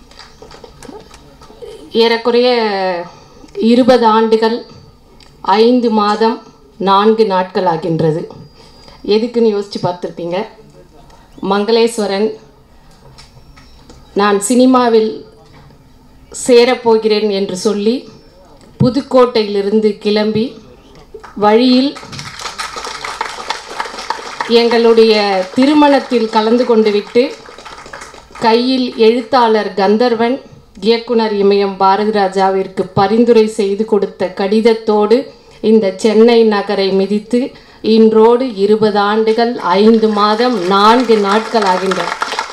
ஏறக்குறைய இருபது ஆண்டுகள் ஐந்து மாதம் நான்கு நாட்கள் ஆகின்றது எதுக்குன்னு யோசித்து பார்த்துருப்பீங்க மங்களேஸ்வரன் நான் சினிமாவில் சேரப்போகிறேன் என்று சொல்லி புதுக்கோட்டையிலிருந்து கிளம்பி வழியில் எங்களுடைய திருமணத்தில் கலந்து கொண்டு விட்டு கையில் எழுத்தாளர் கந்தர்வன் இயக்குனர் இமயம் பாரதி ராஜாவிற்கு பரிந்துரை செய்து கொடுத்த கடிதத்தோடு இந்த சென்னை நகரை மிதித்து இன்றோடு இருபது ஆண்டுகள் ஐந்து மாதம் நான்கு நாட்கள் ஆகின்றன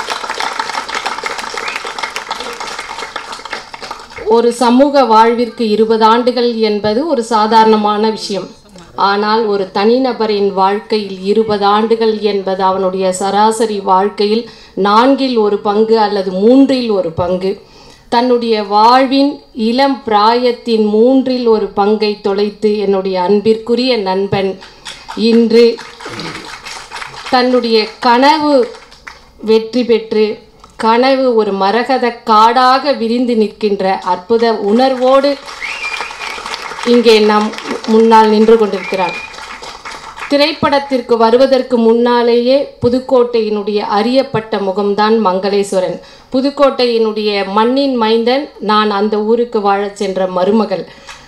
ஒரு சமூக வாழ்விற்கு இருபது ஆண்டுகள் என்பது ஒரு சாதாரணமான விஷயம் ஆனால் ஒரு தனிநபரின் வாழ்க்கையில் இருபது ஆண்டுகள் என்பது அவனுடைய சராசரி வாழ்க்கையில் நான்கில் ஒரு பங்கு அல்லது மூன்றில் ஒரு பங்கு தன்னுடைய வாழ்வின் இளம் பிராயத்தின் மூன்றில் ஒரு பங்கை தொலைத்து என்னுடைய அன்பிற்குரிய நண்பன் இன்று தன்னுடைய கனவு வெற்றி பெற்று கனவு ஒரு மரகத காடாக விரிந்து நிற்கின்ற அற்புத உணர்வோடு இங்கே நம் முன்னால் நின்று கொண்டிருக்கிறார் திரைப்படத்திற்கு வருவதற்கு முன்னாலேயே புதுக்கோட்டையினுடைய அறியப்பட்ட முகம்தான் மங்களேஸ்வரன் புதுக்கோட்டையினுடைய மண்ணின் மைந்தன் நான் அந்த ஊருக்கு வாழச் சென்ற மருமகள்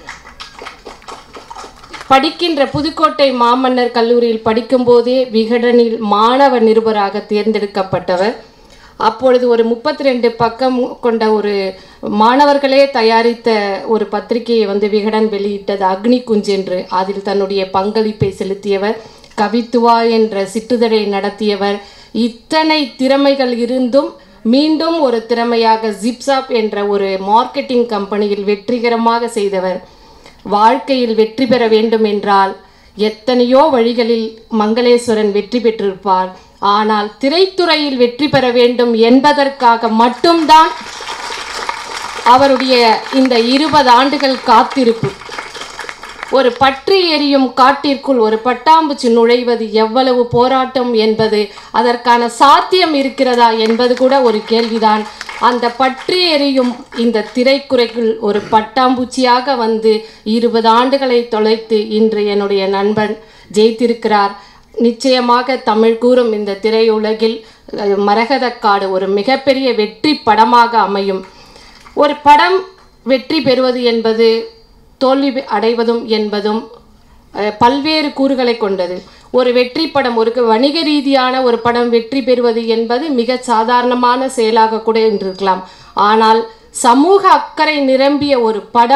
படிக்கின்ற புதுக்கோட்டை மாமன்னர் கல்லூரியில் படிக்கும்போதே விகடனில் மாணவ நிருபராக தேர்ந்தெடுக்கப்பட்டவர் அப்பொழுது ஒரு முப்பத்தி ரெண்டு பக்கம் கொண்ட ஒரு மாணவர்களே தயாரித்த ஒரு பத்திரிகையை வந்து விகடன் வெளியிட்டது அக்னி குஞ்சு என்று அதில் தன்னுடைய பங்களிப்பை செலுத்தியவர் கவித்துவா என்ற சிற்றுதழை நடத்தியவர் இத்தனை திறமைகள் இருந்தும் மீண்டும் ஒரு திறமையாக ஜிப்சாப் என்ற ஒரு மார்க்கெட்டிங் கம்பெனியில் வெற்றிகரமாக செய்தவர் வாழ்க்கையில் வெற்றி பெற வேண்டும் என்றால் எத்தனையோ வழிகளில் மங்களேஸ்வரன் வெற்றி பெற்றிருப்பார் ஆனால் திரைத்துறையில் வெற்றி பெற வேண்டும் என்பதற்காக மட்டும்தான் அவருடைய இந்த இருபது ஆண்டுகள் காத்திருப்பு ஒரு பற்றி எரியும் காட்டிற்குள் ஒரு பட்டாம்பூச்சி நுழைவது எவ்வளவு போராட்டம் என்பது அதற்கான சாத்தியம் இருக்கிறதா என்பது கூட ஒரு கேள்விதான் அந்த பற்றி எரியும் இந்த திரைக்குறைக்குள் ஒரு பட்டாம்பூச்சியாக வந்து இருபது ஆண்டுகளை தொலைத்து இன்று என்னுடைய நண்பன் ஜெயித்திருக்கிறார் நிச்சயமாக தமிழ் கூறும் இந்த திரையுலகில் அஹ், மரகதக்காடு ஒரு மிகப்பெரிய வெற்றி படமாக அமையும் ஒரு படம் வெற்றி பெறுவது என்பது தோல்வி அடைவதும் என்பதும் அஹ், பல்வேறு கூறுகளை கொண்டது ஒரு வெற்றி படம் ஒரு வணிக ரீதியான ஒரு படம் வெற்றி பெறுவது என்பது மிக சாதாரணமான செயலாக கூட இருக்கலாம் ஆனால் சமூக அக்கறை நிரம்பிய ஒரு படம்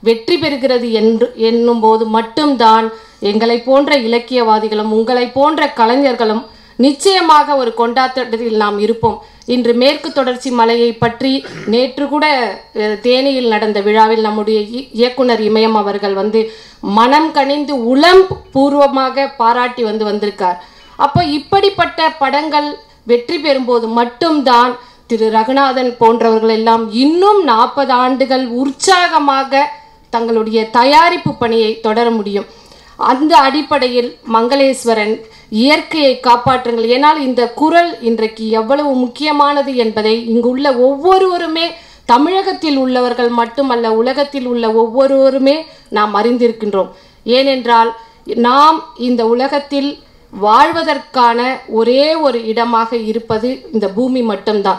வெற்றி பெறுகிறது என்று என்னும்போது மட்டும்தான் எங்களை போன்ற இலக்கியவாதிகளும் உங்களை போன்ற கலைஞர்களும் நிச்சயமாக ஒரு கொண்டாட்டத்தில் நாம் இருப்போம் இன்று மேற்கு தொடர்ச்சி மலையை பற்றி நேற்று கூட அஹ், தேனியில் நடந்த விழாவில் நம்முடைய இ- இயக்குனர் இமயம் அவர்கள் வந்து மனம் கனிந்து உளம் பூர்வமாக பாராட்டி வந்து வந்திருக்கார் அப்போ இப்படிப்பட்ட படங்கள் வெற்றி பெறும்போது மட்டும்தான் திரு ரகுநாதன் போன்றவர்கள் எல்லாம் இன்னும் நாற்பது ஆண்டுகள் உற்சாகமாக தங்களுடைய தயாரிப்பு பணியை தொடர முடியும் அந்த அடிப்படையில் மங்களேஸ்வரன் இயற்கையை காப்பாற்றுங்கள் ஏனால் இந்த குரல் இன்றைக்கு எவ்வளவு முக்கியமானது என்பதை இங்குள்ள ஒவ்வொருவருமே தமிழகத்தில் உள்ளவர்கள் மட்டுமல்ல உலகத்தில் உள்ள ஒவ்வொருவருமே நாம் அறிந்திருக்கின்றோம் ஏனென்றால் நாம் இந்த உலகத்தில் வாழ்வதற்கான ஒரே ஒரு இடமாக இருப்பது இந்த பூமி மட்டும்தான்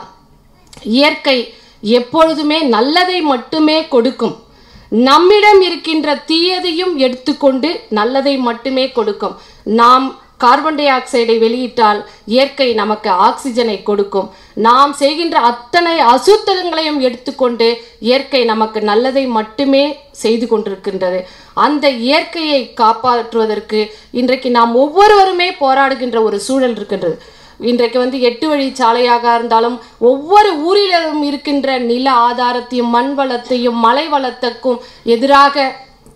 இயற்கை எப்பொழுதுமே நல்லதை மட்டுமே கொடுக்கும் நம்மிடம் இருக்கின்ற தீயதையும் எடுத்துக்கொண்டு நல்லதை மட்டுமே கொடுக்கும் நாம் கார்பன் டை ஆக்சைடை வெளியிட்டால் இயற்கை நமக்கு ஆக்சிஜனை கொடுக்கும் நாம் செய்கின்ற அத்தனை அசுத்தங்களையும் எடுத்துக்கொண்டு இயற்கை நமக்கு நல்லதை மட்டுமே செய்து கொண்டிருக்கின்றது அந்த இயற்கையை காப்பாற்றுவதற்கு இன்றைக்கு நாம் ஒவ்வொருவருமே போராடுகின்ற ஒரு சூழல் இருக்கின்றது இன்றைக்கு வந்து எட்டு வழி சாலையாக இருந்தாலும் ஒவ்வொரு ஊரிலும் இருக்கின்ற நில ஆதாரத்தையும் மண் வளத்தையும் மலை வளத்துக்கும் எதிராக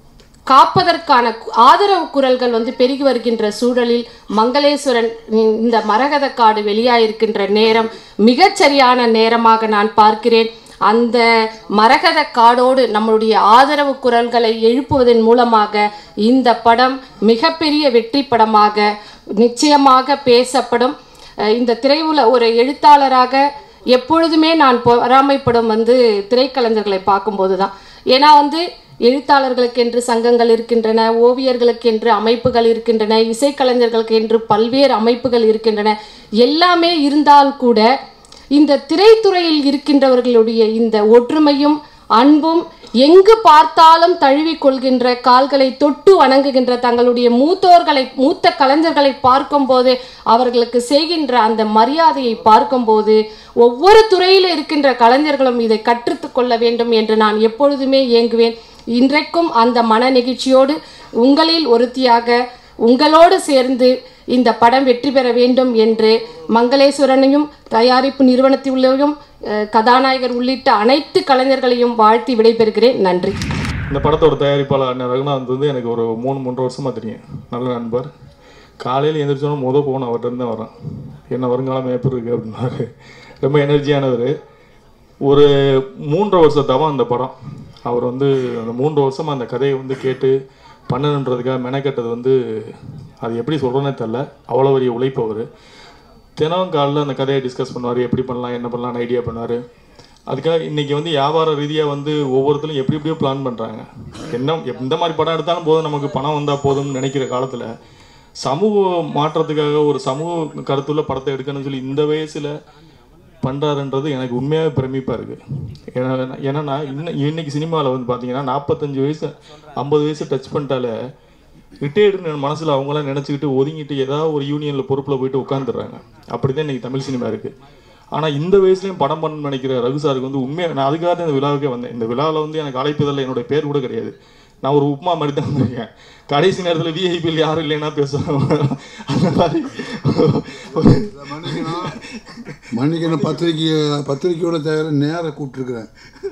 காப்பதற்கான கு- ஆதரவு குரல்கள் வந்து பெருகி வருகின்ற சூழலில் மங்களேஸ்வரன் இ- இந்த மரகத காடு வெளியாயிருக்கின்ற நேரம் மிகச்சரியான நேரமாக நான் பார்க்கிறேன் அந்த மரகத காடோடு நம்மளுடைய ஆதரவு குரல்களை எழுப்புவதன் மூலமாக இந்த படம் மிகப்பெரிய வெற்றி படமாக நிச்சயமாக பேசப்படும் அஹ் இந்த திரையுல ஒரு எழுத்தாளராக எப்பொழுதுமே நான் பொறாமைப்படும் வந்து திரைக்கலைஞர்களை பார்க்கும்போது தான் ஏன்னா வந்து எழுத்தாளர்களுக்கென்று சங்கங்கள் இருக்கின்றன ஓவியர்களுக்கென்று அமைப்புகள் இருக்கின்றன இசைக்கலைஞர்களுக்கு என்று பல்வேறு அமைப்புகள் இருக்கின்றன எல்லாமே இருந்தால் கூட இந்த திரைத்துறையில் இருக்கின்றவர்களுடைய இந்த ஒற்றுமையும் அன்பும் எங்கு பார்த்தாலும் தழுவிக் கொள்கின்ற கால்களை தொட்டு வணங்குகின்ற தங்களுடைய மூத்தோர்களை மூத்த கலைஞர்களை பார்க்கும்போது அவர்களுக்கு செய்கின்ற அந்த மரியாதையை பார்க்கும்போது ஒவ்வொரு துறையில் இருக்கின்ற கலைஞர்களும் இதை கற்றுத்து கொள்ள வேண்டும் என்று நான் எப்பொழுதுமே இயங்குவேன் இன்றைக்கும் அந்த மன நெகிழ்ச்சியோடு உங்களில் ஒருத்தியாக உங்களோடு சேர்ந்து இந்த படம் வெற்றி பெற வேண்டும் என்று மங்களேஸ்வரனையும் தயாரிப்பு நிறுவனத்திலும் அஹ், கதாநாயகர் உள்ளிட்ட அனைத்து கலைஞர்களையும் வாழ்த்தி விடைபெறுகிறேன் நன்றி இந்த படத்தோட தயாரிப்பாளர் அண்ணன் ரகுநாத் வந்து எனக்கு ஒரு மூணு மூன்றரை வருஷமாக தெரியும் நல்ல நண்பர் காலையில் எந்திரிச்சோன்னு முத போன அவர்கிட்ட இருந்து தான் வரேன் என்ன வருங்காலம் எப்படி இருக்கு அப்படின்னாரு ரொம்ப எனர்ஜியானவர் ஒரு மூன்றரை வருஷம் தவம் அந்த படம் அவர் வந்து அந்த மூன்று வருஷமாக அந்த கதையை வந்து கேட்டு பண்ணணுன்றதுக்காக மெனக்கெட்டது வந்து அது எப்படி சொல்கிறேன்னே தெரில அவ்வளோ பெரிய உழைப்பு அவர் தினம் காலைல அந்த கதையை டிஸ்கஸ் பண்ணுவார் எப்படி பண்ணலாம் என்ன பண்ணலாம்னு ஐடியா பண்ணுவார் அதுக்காக இன்னைக்கு வந்து வியாபார ரீதியாக வந்து ஒவ்வொருத்தரும் எப்படி எப்படியோ பிளான் பண்ணுறாங்க என்ன எந்த மாதிரி படம் எடுத்தாலும் போதும் நமக்கு பணம் வந்தால் போதும்னு நினைக்கிற காலத்தில் சமூக மாற்றத்துக்காக ஒரு சமூக கருத்துள்ள படத்தை எடுக்கணும்னு சொல்லி இந்த வயசில் பண்ணுறாருன்றது எனக்கு உண்மையாகவே பிரமிப்பாக இருக்குது ஏன்னா ஏன்னா இன்னும் இன்னைக்கு சினிமாவில் வந்து பார்த்தீங்கன்னா நாற்பத்தஞ்சு வயசு ஐம்பது வயசு டச் பண்ணிட்டாலே ரிட்டையர்டுன்னு மனசில் அவங்களாம் நினச்சிக்கிட்டு ஒதுங்கிட்டு ஏதாவது ஒரு யூனியனில் பொறுப்பில் போயிட்டு உட்காந்துடுறாங்க அப்படி தான் இன்றைக்கி தமிழ் சினிமா இருக்குது ஆனால் இந்த வயசுலையும் படம் பண்ணணும்னு நினைக்கிற ரகு சாருக்கு வந்து உண்மையாக நான் அதுக்காக தான் இந்த விழாவுக்கே வந்தேன் இந்த விழாவில் வந்து எனக்கு அழைப்பதில்லை என்னோட பேர் கூட கிடையாது நான் ஒரு உப்புமா மாதிரி தான் வந்திருக்கேன் கடைசி நேரத்தில் விஐபியில் யாரும் இல்லைன்னா பேசுவாங்க அந்த மாதிரி ஒரு மன்னிக்கணும் மன்னிக்கணும் பத்திரிக்கை பத்திரிக்கையோட தவிர நேராக கூப்பிட்டுருக்குறேன்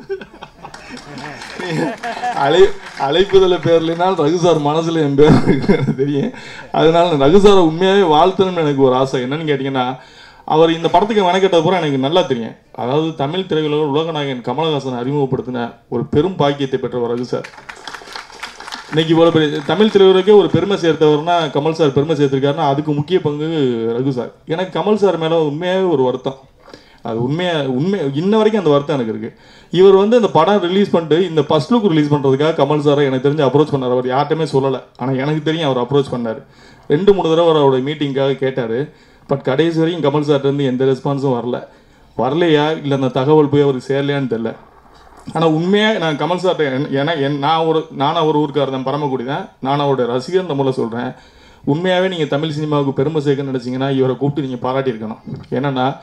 அழை அழைப்புதல பேர்லனால் ரகு சார் மனசுல என் பேர் இருக்கு எனக்கு தெரியும் அதனால நான் ரகு சாரை உண்மையாகவே வாழ்த்தணும்னு எனக்கு ஒரு ஆசை என்னன்னு கேட்டிங்கன்னா அவர் இந்த படத்துக்கு மெனக்கெட்டது பூரா எனக்கு நல்லா தெரியும் அதாவது தமிழ் திரையுலக உலகநாயகன் கமலஹாசன் அறிமுகப்படுத்தின ஒரு பெரும் பாக்கியத்தை பெற்றவர் ரகு சார் இன்னைக்கு இவ்வளோ பெரிய தமிழ் திரையுலகே ஒரு பெருமை சேர்த்தவர்னா கமல் சார் பெருமை சேர்த்திருக்காருன்னா அதுக்கு முக்கிய பங்கு ரகு சார் எனக்கு கமல் சார் மேலே உண்மையாகவே ஒரு வருத்தம் அது உண்மையா உண்மை இன்ன வரைக்கும் அந்த வருத்தம் எனக்கு இருக்கு இவர் வந்து இந்த படம் ரிலீஸ் பண்ணிட்டு இந்த ஃபர்ஸ்ட் லுக் ரிலீஸ் பண்ணுறதுக்காக கமல் சாரை எனக்கு தெரிஞ்சு அப்ரோச் பண்ணார் அவர் யார்ட்டுமே சொல்லலை ஆனால் எனக்கு தெரியும் அவர் அப்ரோச் பண்ணார் ரெண்டு மூணு தடவை அவர் அவரோட மீட்டிங்காக கேட்டார் பட் கடைசி வரைக்கும் கமல் சார்ட்ட இருந்து எந்த ரெஸ்பான்ஸும் வரல வரலையா இல்லை அந்த தகவல் போய் அவருக்கு சேரலையான்னு தெரில ஆனால் உண்மையாக நான் கமல் சார்ட்ட ஏன்னா என் நான் ஒரு நானும் ஒரு ஊருக்காரர் தான் பரமக்குடி தான் நான் அவருடைய ரசிகர் நம்மள சொல்கிறேன் உண்மையாகவே நீங்கள் தமிழ் சினிமாவுக்கு பெருமை சேர்க்கணும்னு நினச்சிங்கன்னா இவரை கூப்பிட்டு நீங்கள் பாராட்டியிருக்கணும் என்னென்னா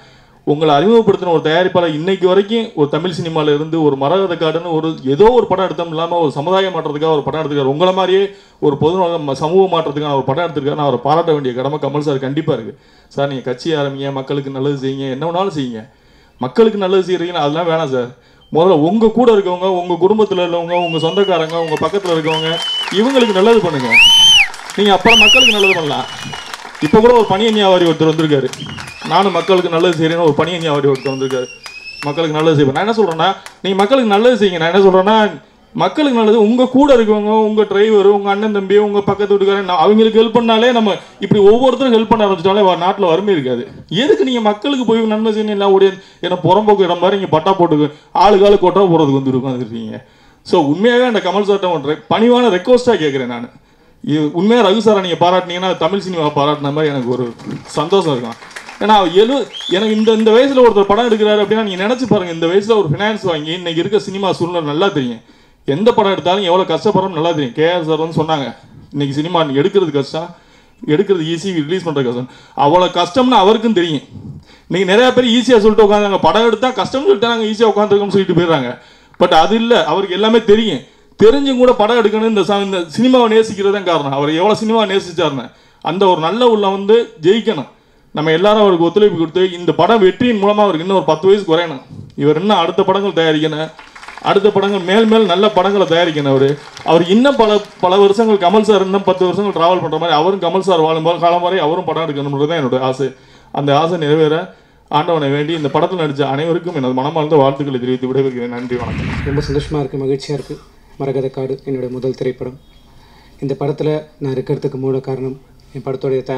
உங்களை அறிமுகப்படுத்தின ஒரு தயாரிப்பாளர் இன்னைக்கு வரைக்கும் ஒரு தமிழ் சினிமால இருந்து ஒரு மரகத காடுன்னு ஒரு ஏதோ ஒரு படம் எடுத்தோம் இல்லாமல் ஒரு சமுதாய மாற்றத்துக்காக ஒரு படம் எடுத்துக்காரு உங்களை மாதிரியே ஒரு பொது நலம், சமூக மாற்றத்துக்கான ஒரு படம் எடுத்திருக்காரு நான் அவரை பாராட்ட வேண்டிய கடமை கமல் சார் கண்டிப்பாக இருக்குது சார் நீங்கள் கட்சி ஆரம்பிங்க மக்களுக்கு நல்லது செய்யுங்க என்ன வேணாலும் செய்யுங்க மக்களுக்கு நல்லது செய்கிறீங்கன்னா அதெல்லாம் வேணாம் சார் முதல்ல உங்கள் கூட இருக்கவங்க உங்கள் குடும்பத்தில் உள்ளவங்க உங்கள் சொந்தக்காரங்க உங்கள் பக்கத்தில் இருக்கவங்க இவங்களுக்கு நல்லது பண்ணுங்க நீங்கள் அப்புறம் மக்களுக்கு நல்லது பண்ணலாம் இப்போ கூட ஒரு பணிய வியாபாரி ஒருத்தர் வந்திருக்காரு நானும் மக்களுக்கு நல்லது செய்கிறேன்னு ஒரு பணிய வியாபாரி ஒருத்தர் வந்திருக்காரு மக்களுக்கு நல்லது செய்வேன் நான் என்ன சொல்கிறேன்னா நீங்கள் மக்களுக்கு நல்லது செய்யுங்க நான் என்ன சொல்கிறேன்னா மக்களுக்கு நல்லது உங்கள் கூட இருக்கவங்க உங்கள் டிரைவர் உங்கள் அண்ணன் தம்பி உங்கள் பக்கத்து வீட்டுக்காரன் நான் அவங்களுக்கு ஹெல்ப் பண்ணாலே நம்ம இப்படி ஒவ்வொருத்தரும் ஹெல்ப் பண்ண ஆரம்பிச்சிட்டாலே நாட்டில் வறுமை இருக்காது எதுக்கு நீங்கள் மக்களுக்கு போய் நன்மை செய்யணும் எல்லாம் உடைய ஏன்னா புறம்போக்கு இடம் மாதிரி இங்கே பட்டா போட்டு ஆளுக்கு ஆளு கொட்டா போகிறதுக்கு வந்து உட்காந்துருக்கீங்க ஸோ உண்மையாகவே அந்த கமல் சார்ட்ட ஒன்று பணிவான ரெக்வஸ்ட்டாக கேட்குறேன் நான் இது உண்மையாக ரகு சாரை நீங்கள் பாராட்டினீங்கன்னா தமிழ் சினிமா பாராட்டின மாதிரி எனக்கு ஒரு சந்தோஷம் இருக்கும் ஏன்னா அவர் எழு எனக்கு இந்த இந்த வயசில் ஒருத்தர் படம் எடுக்கிறாரு அப்படின்னா நீங்கள் நினச்சி பாருங்கள் இந்த வயசில் ஒரு ஃபினான்ஸ் வாங்கி இன்னைக்கு இருக்க சினிமா சூழ்நிலை நல்லா தெரியும் எந்த படம் எடுத்தாலும் எவ்வளோ கஷ்டப்படுறோம் நல்லா தெரியும் கேஆர் சார் வந்து சொன்னாங்க இன்னைக்கு சினிமா எடுக்கிறது கஷ்டம் எடுக்கிறது ஈஸி ரிலீஸ் பண்ணுறது கஷ்டம் அவ்வளோ கஷ்டம்னு அவருக்கும் தெரியும் இன்னைக்கு நிறைய பேர் ஈஸியாக சொல்லிட்டு உட்காந்தாங்க படம் எடுத்தா கஷ்டம்னு சொல்லிட்டு நாங்கள் ஈஸியாக உட்காந்துருக்கோம்னு சொல்லிட்டு போயிடுறாங்க பட் அது இல்லை அவருக்கு எல்லாமே தெரியும் தெரிஞ்சும் கூட படம் எடுக்கணும் இந்த ச- இந்த சினிமாவை நேசிக்கிறது தான் காரணம் அவர் எவ்வளோ சினிமாவை நேசிச்சாருன்னு அந்த ஒரு நல்ல உள்ள வந்து ஜெயிக்கணும் நம்ம எல்லாரும் அவருக்கு ஒத்துழைப்பு கொடுத்து இந்த படம் வெற்றியின் மூலமாக அவருக்கு இன்னும் ஒரு பத்து வயசு குறையணும் இவர் இன்னும் அடுத்த படங்கள் தயாரிக்கணும் அடுத்த படங்கள் மேல் மேல் நல்ல படங்களை தயாரிக்கணும் அவர் அவர் இன்னும் பல பல வருஷங்கள் கமல் சார் இன்னும் பத்து வருஷங்கள் டிராவல் பண்ணுற மாதிரி அவரும் கமல் சார் வாழும்போது காலம் வரை அவரும் படம் எடுக்கணுன்றது தான் என்னோட ஆசை அந்த ஆசை நிறைவேற ஆண்டவனை வேண்டி இந்த படத்தில் நடித்த அனைவருக்கும் எனது மனமார்ந்த வாழ்த்துக்களை தெரிவித்து விடைபெறுகிறேன் நன்றி வணக்கம் ரொம்ப சந்தோஷமாக இருக்குது மகிழ்ச்சியாக இருக்குது மரகத காடு என்னோட முதல் திரைப்படம் இந்த படத்தில் நான் இருக்கிறதுக்கு மூல காரணம் என் படத்தோடைய த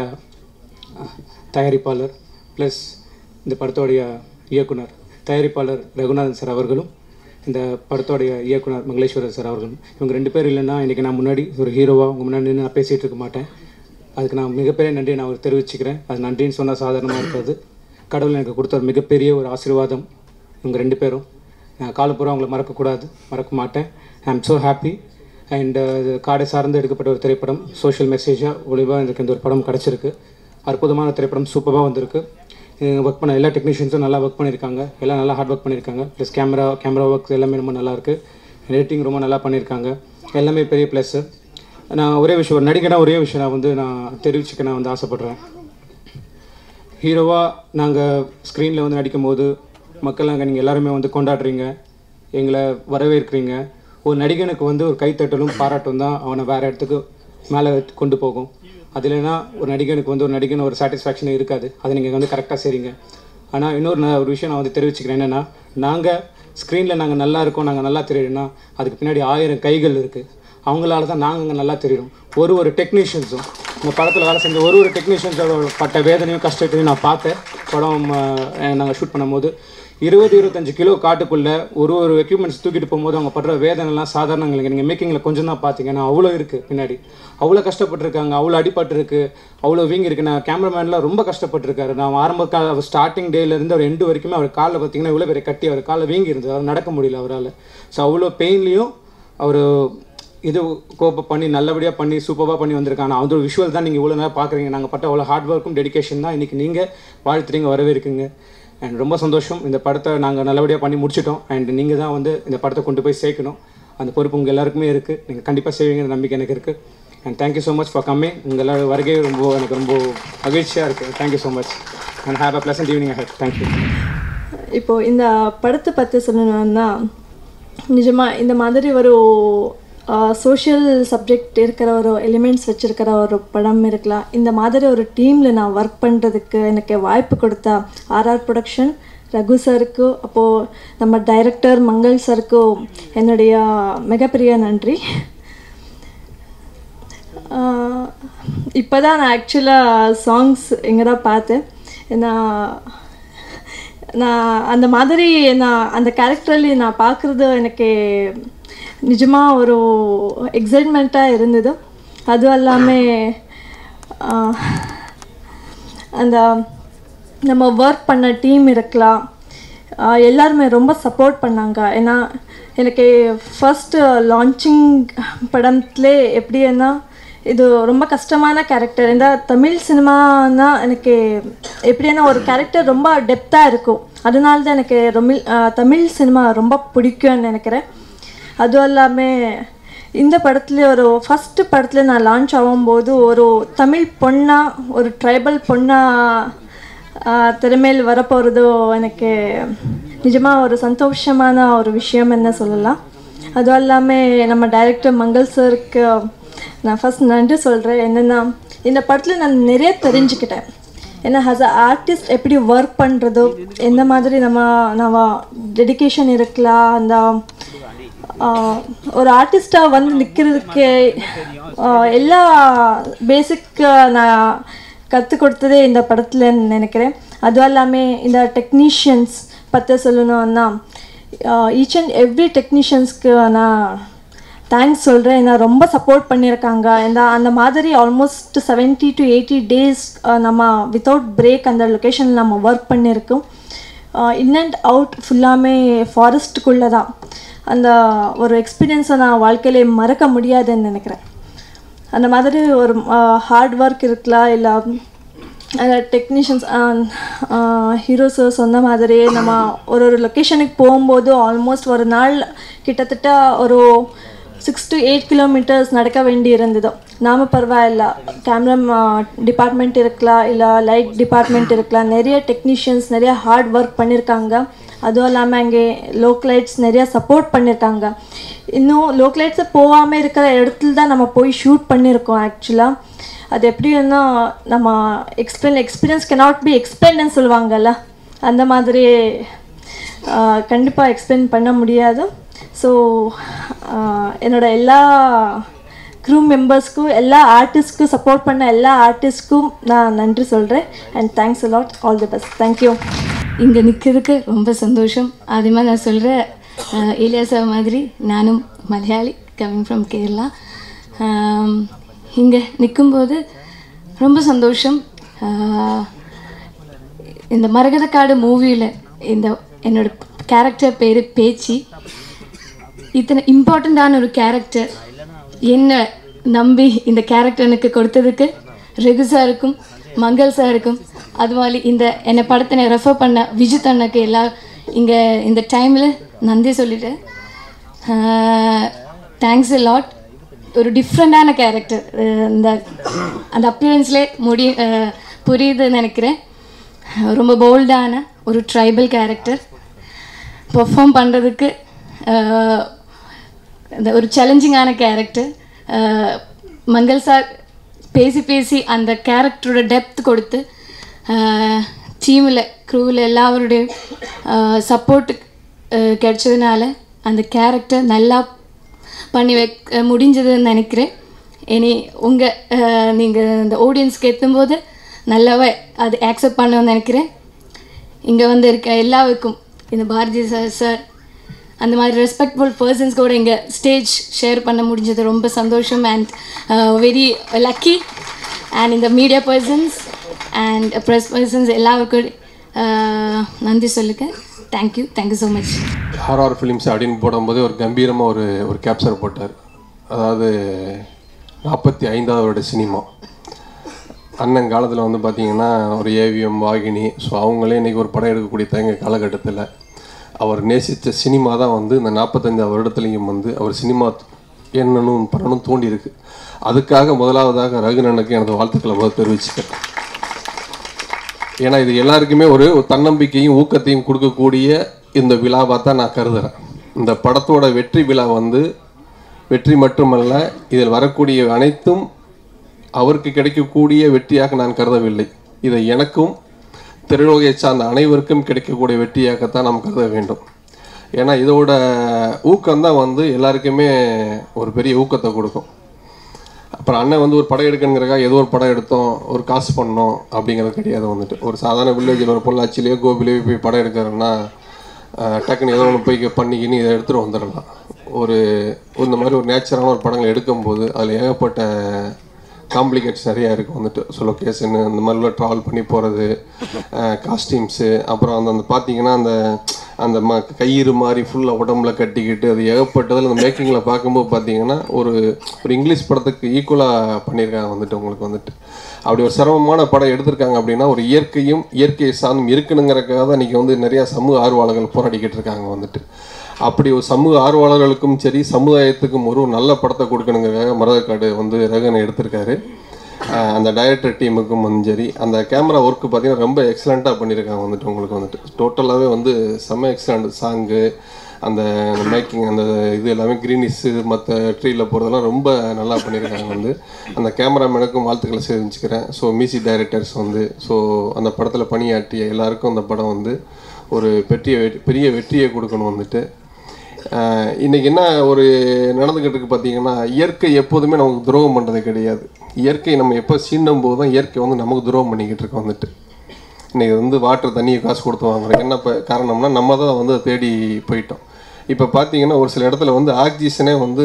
தயாரிப்பாளர் ப்ளஸ் இந்த படத்தோடைய இயக்குனர் தயாரிப்பாளர் ரகுநாதன் சார் அவர்களும் இந்த படத்தோடைய இயக்குனர் மங்களேஸ்வரர் சார் அவர்களும் இவங்க ரெண்டு பேர் இல்லைன்னா இன்றைக்கி நான் முன்னாடி ஒரு ஹீரோவாக உங்கள் முன்னாடி நின்று நான் பேசிகிட்டு இருக்க மாட்டேன் அதுக்கு நான் மிகப்பெரிய நன்றியை நான் அவருக்கு தெரிவிச்சுக்கிறேன் அது நன்றின்னு சொன்னால் சாதாரணமாக இருக்காது கடவுள் எனக்கு கொடுத்த ஒரு மிகப்பெரிய ஒரு ஆசீர்வாதம் இவங்க ரெண்டு பேரும் நான் காலப்புறம் அவங்கள மறக்கக்கூடாது மறக்க மாட்டேன் ஐ ஆம் ஸோ ஹாப்பி அண்ட் காடை சார்ந்து எடுக்கப்பட்ட ஒரு திரைப்படம் சோஷியல் மெசேஜாக ஒளிவாக எனக்கு இந்த ஒரு படம் கிடச்சிருக்கு அற்புதமான திரைப்படம் சூப்பராக வந்திருக்கு ஒர்க் பண்ண எல்லா டெக்னீஷியன்ஸும் நல்லா ஒர்க் பண்ணியிருக்காங்க எல்லாம் நல்லா ஹார்ட் ஒர்க் பண்ணியிருக்காங்க ப்ளஸ் கேமரா கேமரா ஒர்க்ஸ் எல்லாமே ரொம்ப நல்லா இருக்கு எடிட்டிங் ரொம்ப நல்லா பண்ணியிருக்காங்க எல்லாமே பெரிய ப்ளஸ்ஸு நான் ஒரே விஷயம் ஒரு நடிகனா ஒரே விஷயம் நான் வந்து நான் தெரிவிச்சுக்க நான் வந்து ஆசைப்பட்றேன் ஹீரோவாக நாங்கள் ஸ்க்ரீனில் வந்து நடிக்கும்போது மக்கள் நாங்கள் நீங்கள் எல்லாருமே வந்து கொண்டாடுறீங்க எங்களை வரவேற்கிறீங்க ஒரு நடிகனுக்கு வந்து ஒரு கைத்தட்டலும் பாராட்டும் தான் அவனை வேறு இடத்துக்கு மேலே கொண்டு போகும் அது இல்லைன்னா ஒரு நடிகனுக்கு வந்து ஒரு நடிகன் ஒரு சாட்டிஸ்ஃபேக்ஷன் இருக்காது அதை நீங்கள் வந்து கரெக்டாக செய்றீங்க ஆனால் இன்னொரு ந- ஒரு விஷயம் நான் வந்து தெரிவிச்சுக்கிறேன் என்னென்னா நாங்கள் ஸ்க்ரீனில் நாங்கள் நல்லா இருக்கோம் நாங்கள் நல்லா தெரியுறோம்னா அதுக்கு பின்னாடி ஆயிரம் கைகள் இருக்குது அவங்களால தான் நாங்கள் அங்கே நல்லா தெரியும் ஒரு ஒரு டெக்னீஷியன்ஸும் இந்த படத்தில் வேலை செஞ்ச ஒரு ஒரு டெக்னீஷியன்ஸோட பட்ட வேதனையும் கஷ்டத்தையும் நான் பார்த்தேன் படம் நாங்கள் ஷூட் பண்ணும்போது இருபது இருபத்தஞ்சு கிலோ காட்டுக்குள்ளே ஒரு ஒரு எக்யூப்மெண்ட்ஸ் தூக்கிட்டு போகும்போது அவங்க படுற வேதனைலாம் சாதாரணங்களுக்கு நீங்கள் மேக்கிங்கில் கொஞ்சம் தான் பார்த்தீங்கன்னா அவ்வளோ இருக்குது பின்னாடி அவ்வளோ கஷ்டப்பட்டிருக்காங்க அவ்வளோ அடிபட்டிருக்கு அவ்வளோ வீங்கி இருக்கு நான் கேமராமேன்லாம் ரொம்ப கஷ்டப்பட்டிருக்காரு நான் ஆரம்ப கால ஸ்டார்டிங் டேலேருந்து அவர் எண்டு வரைக்குமே அவர் காலில் பார்த்தீங்கன்னா இவ்வளோ பெரிய கட்டி அவர் காலில் வீங்கி இருந்தது அவர் நடக்க முடியல அவரால் ஸோ அவ்வளோ பெயின்லேயும் அவர் இது கோப்பை பண்ணி நல்லபடியாக பண்ணி சூப்பராக பண்ணி வந்திருக்காங்க அந்த ஒரு விஷுவல் தான் நீங்கள் இவ்வளோ நேரம் பார்க்குறீங்க நாங்கள் பட்ட அவ்வளோ ஹார்ட் ஒர்க்கும் டெடிகேஷன் தான் இன்றைக்கி நீங்கள் வாழ்த்துறீங்க வரவேற்குங்க அண்ட் ரொம்ப சந்தோஷம் இந்த படத்தை நாங்கள் நல்லபடியாக பண்ணி முடிச்சிட்டோம் அண்ட் நீங்கள் தான் வந்து இந்த படத்தை கொண்டு போய் சேர்க்கணும் அந்த பொறுப்பு உங்கள் எல்லாருக்குமே இருக்குது நீங்கள் கண்டிப்பாக செய்வீங்கிற நம்பிக்கை எனக்கு இருக்குது and thank you so much for coming உங்கள் எல்லாரும் வருகை ரொம்ப எனக்கு ரொம்ப மகிழ்ச்சியாக இருக்குது thank you so much and have a pleasant evening ஹெட் தேங்க்யூ இப்போ இந்த படத்தை பற்றி சொல்லணும்னா நிஜமாக இந்த மாதிரி ஒரு சோஷியல் சப்ஜெக்ட் இருக்கிற ஒரு எலிமெண்ட்ஸ் வச்சுருக்கிற ஒரு படம் இருக்கலாம் இந்த மாதிரி ஒரு டீமில் நான் ஒர்க் பண்ணுறதுக்கு எனக்கு வாய்ப்பு கொடுத்த ஆர்ஆர் ப்ரொடக்ஷன் ரகு சாருக்கு அப்போது நம்ம டைரக்டர் மங்கள் சாருக்கும் என்னுடைய மிகப்பெரிய நன்றி இப்போ தான் நான் ஆக்சுவலாக சாங்ஸ் எங்கே தான் பார்த்தேன் நான் நான் அந்த மாதிரி நான் அந்த கேரக்டர்லி நான் பார்க்குறது எனக்கு நிஜமாக ஒரு எக்ஸைட்மெண்ட்டாக இருந்தது அதுவும் இல்லாமல் ஆஹ், அந்த நம்ம ஒர்க் பண்ண டீம் இருக்கலாம் ஆஹ், எல்லாருமே ரொம்ப சப்போர்ட் பண்ணாங்க ஏன்னா எனக்கு ஃபர்ஸ்ட் லான்ச்சிங் படத்துலே எப்படின்னா இது ரொம்ப கஷ்டமான கேரக்டர் இந்த தமிழ் சினிமானா எனக்கு எப்படின்னா ஒரு கேரக்டர் ரொம்ப டெப்த்தாக இருக்கும் அதனால தான் எனக்கு ரொம்ப அஹ், தமிழ் சினிமா ரொம்ப பிடிக்கும்னு நினைக்கிறேன் அதுவும் இல்லாமல் இந்த படத்துல ஒரு ஃபஸ்ட்டு படத்தில் நான் லான்ச் ஆகும்போது ஒரு தமிழ் பொண்ணா ஒரு ட்ரைபல் பொண்ணா ஆஹ், திறமையில் வரப்போகிறதோ எனக்கு நிஜமாக ஒரு சந்தோஷமான ஒரு விஷயம் என்ன சொல்லலாம் அதுவும் இல்லாமல் நம்ம டைரக்டர் மங்கள் சருக்கு நான் ஃபஸ்ட் நன்றி சொல்கிறேன் என்னென்னா இந்த படத்தில் நான் நிறைய தெரிஞ்சுக்கிட்டேன் ஏன்னா ஆஸ் அ ஆர்டிஸ்ட் எப்படி ஒர்க் பண்ணுறதோ எந்த மாதிரி நம்ம நம்ம டெடிகேஷன் இருக்கலாம் அந்த ஆஹ், ஒரு ஆர்டிஸ்டாக வந்து நிற்கிறதுக்கு எல்லா பேசிக் நான் கற்றுக் கொடுத்ததே இந்த படத்தில் நினைக்கிறேன் அதுவும் இல்லாமல் இந்த டெக்னீஷியன்ஸ் பற்றி சொல்லணும்னா ஈச் அண்ட் எவ்ரி டெக்னீஷியன்ஸ்க்கு நான் தேங்க்ஸ் சொல்கிறேன் ஏன்னா ரொம்ப சப்போர்ட் பண்ணியிருக்காங்க இந்த அந்த மாதிரி almost seventy to eighty days நம்ம வித்தவுட் பிரேக் அந்த லொக்கேஷனில் நம்ம ஒர்க் பண்ணியிருக்கோம் இன் அண்ட் அவுட் ஃபுல்லாமே ஃபாரஸ்ட்டுக்குள்ளே தான் அந்த ஒரு எக்ஸ்பீரியன்ஸை நான் வாழ்க்கையிலே மறக்க முடியாதுன்னு நினைக்கிறேன் அந்த மாதிரி ஒரு ஹார்ட் ஒர்க் இருக்கலாம் இல்லை டெக்னீஷியன்ஸ் ஹீரோஸ் சொன்ன மாதிரி நம்ம ஒரு ஒரு லொக்கேஷனுக்கு போகும்போது ஆல்மோஸ்ட் ஒரு நாள் கிட்டத்தட்ட ஒரு சிக்ஸ் டு எயிட் கிலோமீட்டர்ஸ் நடக்க வேண்டி இருந்தது நாம பரவாயில்ல கேமரா டிபார்ட்மெண்ட் இருக்கலாம் இல்லை லைட் டிபார்ட்மெண்ட் இருக்கலாம் நிறைய டெக்னீஷியன்ஸ் நிறைய ஹார்ட் ஒர்க் பண்ணியிருக்காங்க அதுவும் இல்லாமல் அங்கே லோக்கலைட்ஸ் நிறைய சப்போர்ட் பண்ணியிருக்காங்க இன்னும் லோக்கலைட்ஸை போகாமல் இருக்கிற இடத்துல தான் நம்ம போய் ஷூட் பண்ணியிருக்கோம் ஆக்சுவலாக அது எப்படின்னா நம்ம எக்ஸ்பிளைன் எக்ஸ்பீரியன்ஸ் cannot பி எக்ஸ்பிளைன்னு சொல்லுவாங்கல்ல அந்த மாதிரி கண்டிப்பாக எக்ஸ்பிளைன் பண்ண முடியாது ஸோ என்னோட எல்லா க்ரூ மெம்பர்ஸ்க்கும் எல்லா ஆர்டிஸ்ட்க்கும் சப்போர்ட் பண்ண எல்லா ஆர்டிஸ்ட்க்கும் நான் நன்றி சொல்கிறேன் and thanks a lot all the best thank you இங்கே நிற்கிறதுக்கு ரொம்ப சந்தோஷம் ஆദ്യமா நான் சொல்கிறேன் இலியாசா மாதிரி நானும் மலையாளி கம்மிங் ஃப்ரம் கேரளா இங்கே நிற்கும்போது ரொம்ப சந்தோஷம் ஆஹ், இந்த மரகதக்காடு மூவியில் இந்த என்னோட கேரக்டர் பேர் பேச்சி இத்தனை இம்பார்ட்டண்ட்டான ஒரு கேரக்டர் என்ன நம்பி இந்த கேரக்டர் எனக்கு கொடுத்ததுக்கு ரெகு சாருக்கும் மங்கள் சாருக்கும் அது மாதிரி இந்த என்னை படத்தை ரெஃபர் பண்ண விஜித் அண்ணக்கு எல்லா இங்கே இந்த டைமில் நன்றி சொல்லிட்டேன் தேங்க்ஸ் லாட் ஒரு டிஃப்ரெண்ட்டான கேரக்டர் இந்த அந்த அப்பியரன்ஸ்லேயே முடி அஹ், புரியுதுன்னு நினைக்கிறேன் ரொம்ப போல்டான ஒரு ட்ரைபல் கேரக்டர் பெர்ஃபார்ம் பண்ணுறதுக்கு இந்த ஒரு சேலஞ்சிங்கான கேரக்டர் மங்கள் சார் பேசி பேசி அந்த கேரக்டரோட டெப்த் கொடுத்து டீமில் க்ரூவில் எல்லாருடைய சப்போர்ட் கிடைச்சதுனால அந்த கேரக்டர் நல்லா பண்ணி வைக்க முடிஞ்சதுன்னு நினைக்கிறேன் இனி உங்கள் நீங்கள் இந்த ஆடியன்ஸ்க்கு எத்தும்போது நல்லாவே அது ஆக்செப்ட் பண்ணணும்னு நினைக்கிறேன் இங்கே வந்து இருக்க எல்லாருக்கும் இந்த பாரதி சார் சார் அந்த மாதிரி ரெஸ்பெக்ட்ஃபுல் பர்சன்ஸ் கூட இங்கே ஸ்டேஜ் ஷேர் பண்ண முடிஞ்சது ரொம்ப சந்தோஷம் அண்ட் வெரி லக்கி அண்ட் இந்த media persons and press persons எல்லாருக்கும் uh, நன்றி சொல்லுங்க thank you thank you so much horror films அப்படின்னு போடும்போது ஒரு கம்பீரமாக ஒரு ஒரு கேப்சர் போட்டார் அதாவது நாற்பத்தி ஐந்தாவது வருட சினிமா அண்ணன் காலத்தில் வந்து பார்த்தீங்கன்னா ஒரு ஏவிஎம் வாகினி ஸோ அவங்களே இன்றைக்கி ஒரு படம் எடுக்கக்கூடிய தங்க காலகட்டத்தில் அவர் நேசித்த சினிமா தான் வந்து இந்த நாற்பத்தஞ்சாவது வருடத்துலையும் வந்து அவர் சினிமா என்னன்னு பண்ணணும் தூண்டி இருக்கு அதுக்காக முதலாவதாக ரகுநனுக்கு எனது வாழ்த்துக்களை முதல் தெரிவிச்சுக்கிறேன் ஏன்னா இது எல்லாருக்குமே ஒரு ஒரு தன்னம்பிக்கையும் ஊக்கத்தையும் கொடுக்கக்கூடிய இந்த விழாவாக தான் நான் கருதுகிறேன் இந்த படத்தோட வெற்றி விழா வந்து வெற்றி மட்டுமல்ல இதில் வரக்கூடிய அனைத்தும் அவருக்கு கிடைக்கக்கூடிய வெற்றியாக நான் கருதவில்லை இதை எனக்கும் திரையுலகை சார்ந்த அனைவருக்கும் கிடைக்கக்கூடிய வெற்றியாகத்தான் நாம் கருத வேண்டும் ஏன்னா இதோட ஊக்கம்தான் வந்து எல்லாருக்குமே ஒரு பெரிய ஊக்கத்தை கொடுக்கும் அப்புறம் அண்ணன் வந்து ஒரு படம் எடுக்கணுங்கிறக்காக ஏதோ ஒரு படம் எடுத்தோம் ஒரு காசு பண்ணோம் அப்படிங்கிறது கிடையாது வந்துட்டு ஒரு சாதாரண வில்லேஜில் ஒரு பொள்ளாச்சிலேயோ கோபிலேயோ போய் படம் எடுக்கிறோன்னா அஹ், டக்குன்னு ஏதோ ஒன்று போய் பண்ணிக்கின்னு இதை எடுத்துகிட்டு வந்துடலாம் ஒரு இந்த மாதிரி ஒரு நேச்சரான ஒரு படங்கள் எடுக்கும்போது அதில் ஏகப்பட்ட காம்ப்ளிகேட்ஸ் நிறையா இருக்குது வந்துட்டு ஸோ லொக்கேஷன் இந்த மாதிரிலாம் ட்ராவல் பண்ணி போகிறது காஸ்டியூம்ஸு அப்புறம் அந்த அந்த பார்த்தீங்கன்னா அந்த அந்த ம கயிறு மாதிரி ஃபுல்லாக உடம்புல கட்டிக்கிட்டு அது ஏகப்பட்டதில் அந்த மேக்கிங்கில் பார்க்கும்போது பார்த்தீங்கன்னா ஒரு ஒரு இங்கிலீஷ் படத்துக்கு ஈக்குவலாக பண்ணியிருக்காங்க வந்துட்டு உங்களுக்கு வந்துட்டு அப்படி ஒரு சிரமமான படம் எடுத்திருக்காங்க அப்படின்னா ஒரு இயற்கையும் இயற்கை சார்ந்தும் இருக்கணுங்கிறக்காக தான் இன்றைக்கி வந்து நிறையா சமூக ஆர்வலர்கள் போராடிக்கிட்டு இருக்காங்க வந்துட்டு அப்படி ஒரு சமூக ஆர்வலர்களுக்கும் சரி சமுதாயத்துக்கும் ஒரு நல்ல படத்தை கொடுக்கணுங்கிறதுக்காக மரதக்காடு வந்து ரகனை எடுத்திருக்காரு ஆஹ் அந்த டைரக்டர் டீமுக்கும் வந்து சரி அந்த கேமரா ஒர்க்கு பார்த்தீங்கன்னா ரொம்ப எக்ஸலண்ட்டாக பண்ணியிருக்காங்க வந்துட்டு உங்களுக்கு வந்துட்டு டோட்டலாகவே வந்து செம்ம எக்ஸலண்ட் சாங்கு அந்த மேக்கிங் அந்த இது எல்லாமே க்ரீனிஸு மற்ற ட்ரீயில் போகிறதெல்லாம் ரொம்ப நல்லா பண்ணியிருக்காங்க வந்து அந்த கேமராமேனுக்கும் வாழ்த்துக்களை தெரிவிச்சுக்கிறேன் ஸோ மியூசிக் டைரக்டர்ஸ் வந்து ஸோ அந்த படத்தில் பணியாற்றிய எல்லாருக்கும் அந்த படம் வந்து ஒரு பெரிய வெற்றி பெரிய வெற்றியை கொடுக்கணும் வந்துட்டு ஆஹ் இன்னைக்கு என்ன ஒரு நடந்துக்கிட்டு இருக்கு பார்த்தீங்கன்னா இயற்கை எப்போதுமே நமக்கு துரோகம் பண்ணுறது கிடையாது இயற்கை நம்ம எப்போ சீண்டும் போது தான் இயற்கை வந்து நமக்கு துரோகம் பண்ணிக்கிட்டு இருக்கு வந்துட்டு இன்னைக்கு வந்து வாட்டர் தண்ணியை காசு கொடுத்து வாங்குறோம் என்ன இப்போ காரணம்னா நம்ம தான் வந்து அதை தேடி போயிட்டோம் இப்போ பார்த்தீங்கன்னா ஒரு சில இடத்துல வந்து ஆக்சிஜனே வந்து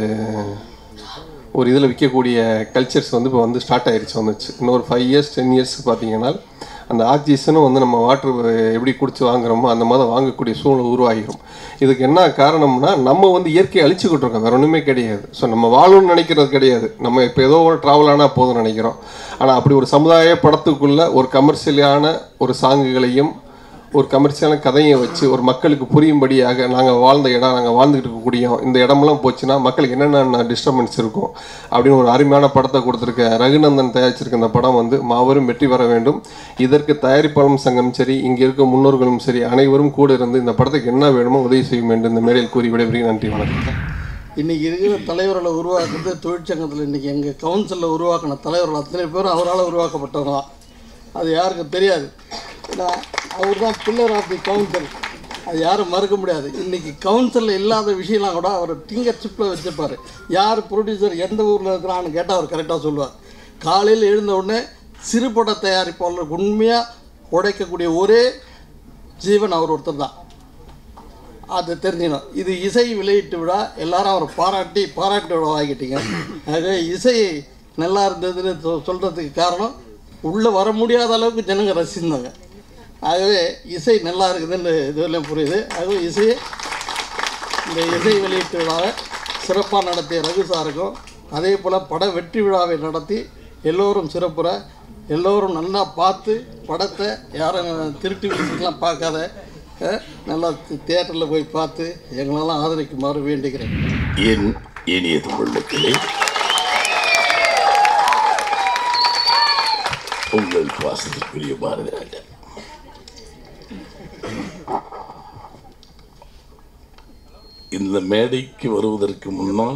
ஒரு இதில் விற்கக்கூடிய கல்ச்சர்ஸ் வந்து இப்போ வந்து ஸ்டார்ட் ஆயிருச்சு வந்துச்சு இன்னொரு ஃபைவ் இயர்ஸ் டென் இயர்ஸ் பார்த்தீங்கன்னா அந்த ஆக்சிஜனும் வந்து நம்ம வாட்டர் எப்படி குடிச்சு வாங்குறோமோ அந்த மாதிரி வாங்கக்கூடிய சூழ்நிலை உருவாகிடும் இதுக்கு என்ன காரணம்னா நம்ம வந்து இயற்கையை அழிச்சுக்கிட்டு இருக்கோம் வேற ஒன்றுமே கிடையாது ஸோ நம்ம வாழணும்னு நினைக்கிறது கிடையாது நம்ம இப்போ ஏதோ ஒரு ட்ராவல் ஆனால் போதும் நினைக்கிறோம் ஆனால் அப்படி ஒரு சமுதாய படத்துக்குள்ள ஒரு கமர்ஷியலான ஒரு சாங்குகளையும் ஒரு கமர்ஷியலான கதையை வச்சு ஒரு மக்களுக்கு புரியும்படியாக நாங்கள் வாழ்ந்த இடம் நாங்கள் வாழ்ந்துகிட்டு இருக்கக்கூடிய இந்த இடமெல்லாம் போச்சுன்னா மக்களுக்கு என்னென்ன டிஸ்டர்பன்ஸ் இருக்கும் அப்படின்னு ஒரு அருமையான படத்தை கொடுத்துருக்க ரகுநந்தன் தயாரிச்சிருக்க இந்த படம் வந்து மாபெரும் வெற்றி பெற வேண்டும் இதற்கு தயாரிப்பாளரும் சங்கம் சரி இங்கே இருக்க முன்னோர்களும் சரி அனைவரும் கூட இருந்து இந்த படத்துக்கு என்ன வேணுமோ உதவி செய்யும் என்று இந்த மேடையில் கூறி விடைபெறுகிறேன் நன்றி வணக்கம் இன்றைக்கி இருக்கிற தலைவர்களை உருவாக்குறது தொழிற்சங்கத்தில் இன்றைக்கி எங்கள் கவுன்சிலில் உருவாக்கின தலைவர்கள் அத்தனை பேரும் அவரால் உருவாக்கப்பட்டவங்க தான் அது யாருக்கும் தெரியாது ஏன்னா அவர் தான் பில்லர் ஆஃப் தி கவுன்சில் அது யாரும் மறுக்க முடியாது இன்றைக்கி கவுன்சிலில் இல்லாத விஷயம்லாம் கூட அவர் டிங்கர் சிப்பில் வச்சுருப்பார் யார் ப்ரொடியூசர் எந்த ஊரில் இருக்கிறான்னு கேட்டால் அவர் கரெக்டாக சொல்லுவார் காலையில் எழுந்த உடனே சிறுபட தயாரிப்பாளருக்கு உண்மையாக உடைக்கக்கூடிய ஒரே ஜீவன் அவர் ஒருத்தர் தான் அது தெரிஞ்சுக்கணும் இது இசை வெளியீட்டு விழா எல்லாரும் அவரை பாராட்டி பாராட்டு விழா ஆகிட்டீங்க ஆக இசை நல்லா இருந்ததுன்னு சொ- சொல்றதுக்கு காரணம் உள்ளே வர முடியாத அளவுக்கு ஜனங்க ரசிந்தாங்க ஆகவே இசை நல்லா இருக்குதுன்னு இதுவரையும் புரியுது ஆகவே இசையை இந்த இசை வெளியீட்டு விழாவை சிறப்பாக நடத்திய ரகு சாருக்கும் அதே போல் பட வெற்றி விழாவை நடத்தி எல்லோரும் சிறப்புற எல்லோரும் நல்லா பார்த்து படத்தை யாரும் திருட்டு விசிட்டுலாம் பார்க்காத அஹ், நல்லா தியேட்டரில் போய் பார்த்து எங்களெல்லாம் ஆதரிக்குமாறு வேண்டுகிறேன் என் இனிய தமிழ் மக்களே உங்கள் பாசத்திற்குரிய பாரதிராஜன் இந்த மேடைக்கு வருவதற்கு முன்னால்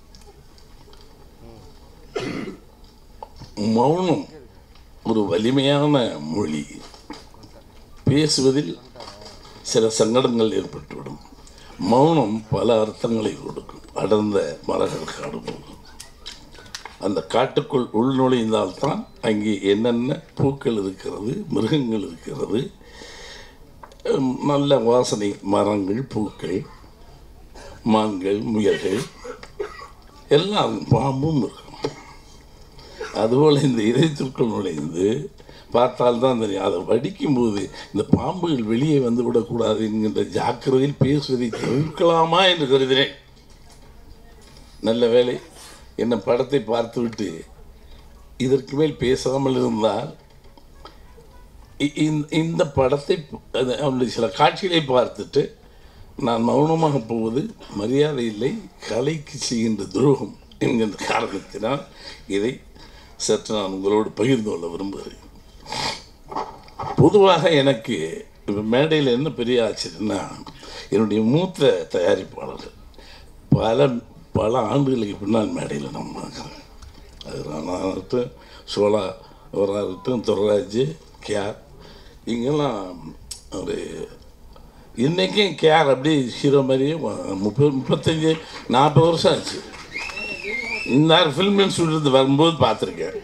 மௌனம் ஒரு வலிமையான மொழி பேசுவதில் சில சங்கடங்கள் ஏற்பட்டுவிடும் மௌனம் பல அர்த்தங்களை கொடுக்கும் அடர்ந்த மரங்கள் காடு போகும் அந்த காட்டுக்குள் உள்நுழைந்தால்தான் அங்கே என்னென்ன பூக்கள் இருக்கிறது மிருகங்கள் இருக்கிறது உம், நல்ல வாசனை மரங்கள் பூக்கள் மான்கள் முயல்கள் எல்லாம் பாம்பும் இருக்கும் அதுபோல் இந்த இதயத்திற்குள் நுழைந்து பார்த்தால்தான் தெரியும் அதை வடிக்கும்போது இந்த பாம்புகள் வெளியே வந்து விடக்கூடாது என்கின்ற ஜாக்கிரதையில் பேசுவதை தவிர்க்கலாமா என்று கருதினேன் நல்ல வேலை என்ன படத்தை பார்த்துவிட்டு இதற்கு மேல் பேசாமல் இருந்தால் இ- இந்த- இந்த படத்தை அது- அவனுடைய சில காட்சிகளை பார்த்துட்டு நான் மௌனமாக போவது மரியாதை இல்லை கலைக்கு செய்கின்ற துரோகம் என்கின்ற காரணத்தினால் இதை சற்று நான் உங்களோடு பகிர்ந்து கொள்ள விரும்புகிறேன் பொதுவாக எனக்கு இப்போ மேடையில் என்ன பெரிய ஆச்சரியன்னா என்னுடைய மூத்த தயாரிப்பாளர்கள் பல பல ஆண்டுகளுக்கு பின்னால் மேடையில் நம்ம பார்க்குறேன் அது ராணாகட்டும் சோழா அவராகட்டும் துரராஜ் கேர் இங்கெல்லாம் ஒரு இன்றைக்கும் கேர் அப்படியே ஹீரோ மாதிரியே வ- முப்பது முப்பத்தஞ்சு நாற்பது வருஷம் ஆச்சு இந்த ஃபில்ம் இன்ஸ்டியூட் வரும்போது பார்த்துருக்கேன்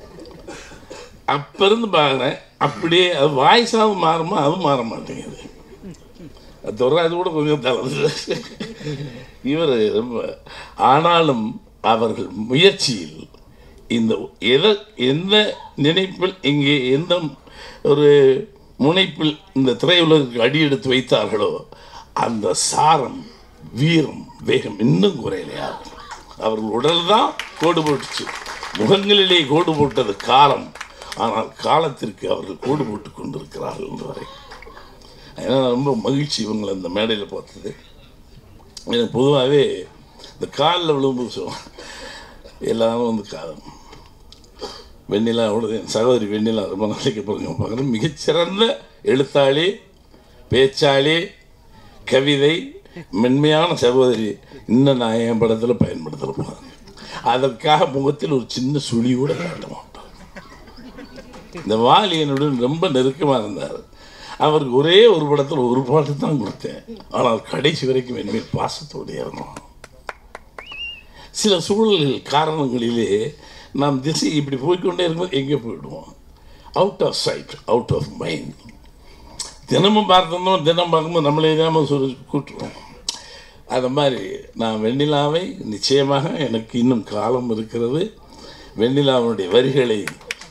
அப்போ இருந்து பார்க்குறேன் அப்படியே அது வாய்ஸாவது மாறுமா அதுவும் மாற மாட்டேங்குது துராஜ் கூட கொஞ்சம் தளர்ந்து இவர் ரொம்ப ஆனாலும் அவர்கள் முயற்சியில் இந்த எதை எந்த நினைப்பில் இங்கே எந்த ஒரு முனைப்பில் இந்த திரையுலகுக்கு அடி எடுத்து வைத்தார்களோ அந்த சாரம் வீரம் வேகம் இன்னும் குறையலையா அவர்கள் உடல் தான் கோடு போட்டுச்சு முகங்களிலே கோடு போட்டது காலம் ஆனால் காலத்திற்கு அவர்கள் கோடு போட்டு கொண்டிருக்கிறார்கள் என்று வரை அதனால் ரொம்ப மகிழ்ச்சி இவங்களை அந்த மேடையில் பார்த்தது எனக்கு பொதுவாகவே இந்த காலில் விழும்போது சொல்லுவோம் எல்லாரும் வந்து காலம் வெண்ணிலாவோட என் சகோதரி வெண்ணிலா ரொம்ப நாளைக்கு பாருங்க பார்க்குறேன் மிகச்சிறந்த எழுத்தாளி பேச்சாளி கவிதை மென்மையான சகோதரி இன்னும் நான் என் படத்தில் பயன்படுத்தல போகிறேன் அதற்காக முகத்தில் ஒரு சின்ன சுழி கூட காட்ட மாட்டேன் இந்த வாலி என்னுடன் ரொம்ப நெருக்கமாக இருந்தார் அவருக்கு ஒரே ஒரு படத்தில் ஒரு பாட்டு தான் கொடுத்தேன் ஆனால் கடைசி வரைக்கும் என் மேல் பாசத்தோடு இருந்தோம் சில சூழல்கள் காரணங்களிலே நாம் திசை இப்படி போய்க்கொண்டே இருக்கும்போது எங்கே போயிடுவோம் out of sight out of mind தினமும் பார்த்தோம் தினம் பார்க்கும்போது நம்மளே தான் சொல்லி கூட்டுருவோம் அது மாதிரி நான் வெண்ணிலாவை நிச்சயமாக எனக்கு இன்னும் காலம் இருக்கிறது வெண்ணிலாவுடைய வரிகளை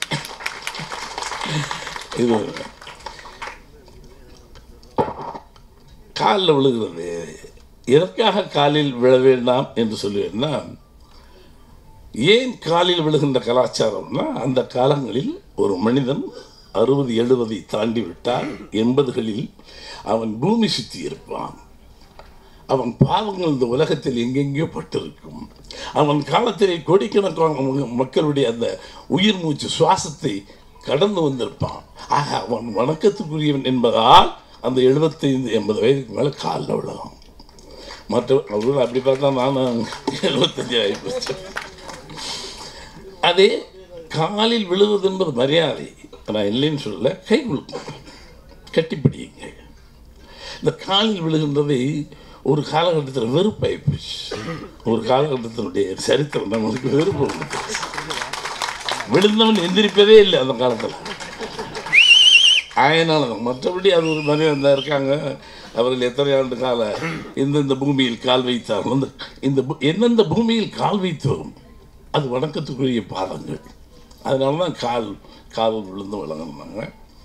இது காலில் விழுகிறது எதற்காக காலில் விழ வேண்டாம் என்று சொல்லுவேன்னா ஏன் காலில் விழுகின்ற கலாச்சாரம்னா அந்த காலங்களில் ஒரு மனிதன் அறுபது எழுபதை தாண்டி விட்டால் எண்பதுகளில் அவன் பூமி சுற்றி இருப்பான் அவன் பாவங்கள் இந்த உலகத்தில் எங்கெங்கேயோ பட்டிருக்கும் அவன் காலத்திலே கோடிக்கணக்கான ம- மக்களுடைய அந்த உயிர் மூச்சு சுவாசத்தை கடந்து வந்திருப்பான் ஆக அவன் வணக்கத்துக்குரியவன் என்பதால் அந்த எழுபத்தைந்து எண்பது வயதுக்கு மேலே காலில் விழலாம் மற்ற அவர்கள் அப்படி பார்த்தா நானும் எழுபத்தஞ்சு ஆகிப்போச்சு அதே காலில் விழுவது என்பது மரியாதை நான் இல்லைன்னு சொல்லல கை கொடுக்கும் கட்டிப்பிடியுங்க இந்த காலில் விழுகின்றதை ஒரு காலகட்டத்தில் வெறுப்பாகி போச்சு ஒரு காலகட்டத்தினுடைய சரித்திரம் நமக்கு வெறுப்பு கொடுத்துச்சு. விழுந்தவன் எந்திரிப்பதே இல்லை அந்த காலத்தில் அதனால தான் மற்றபடி அது ஒரு மாதிரி அந்த இருக்காங்க அவர்கள் எத்தனை ஆண்டு கால எந்தெந்த பூமியில் கால் வைத்தார்கள் அந்த இந்த பூ- எந்தெந்த பூமியில் கால் வைத்தோம் அது வணக்கத்துக்குரிய பாதங்கள் அதனால தான் கால் கால் விழுந்து வழங்கினாங்க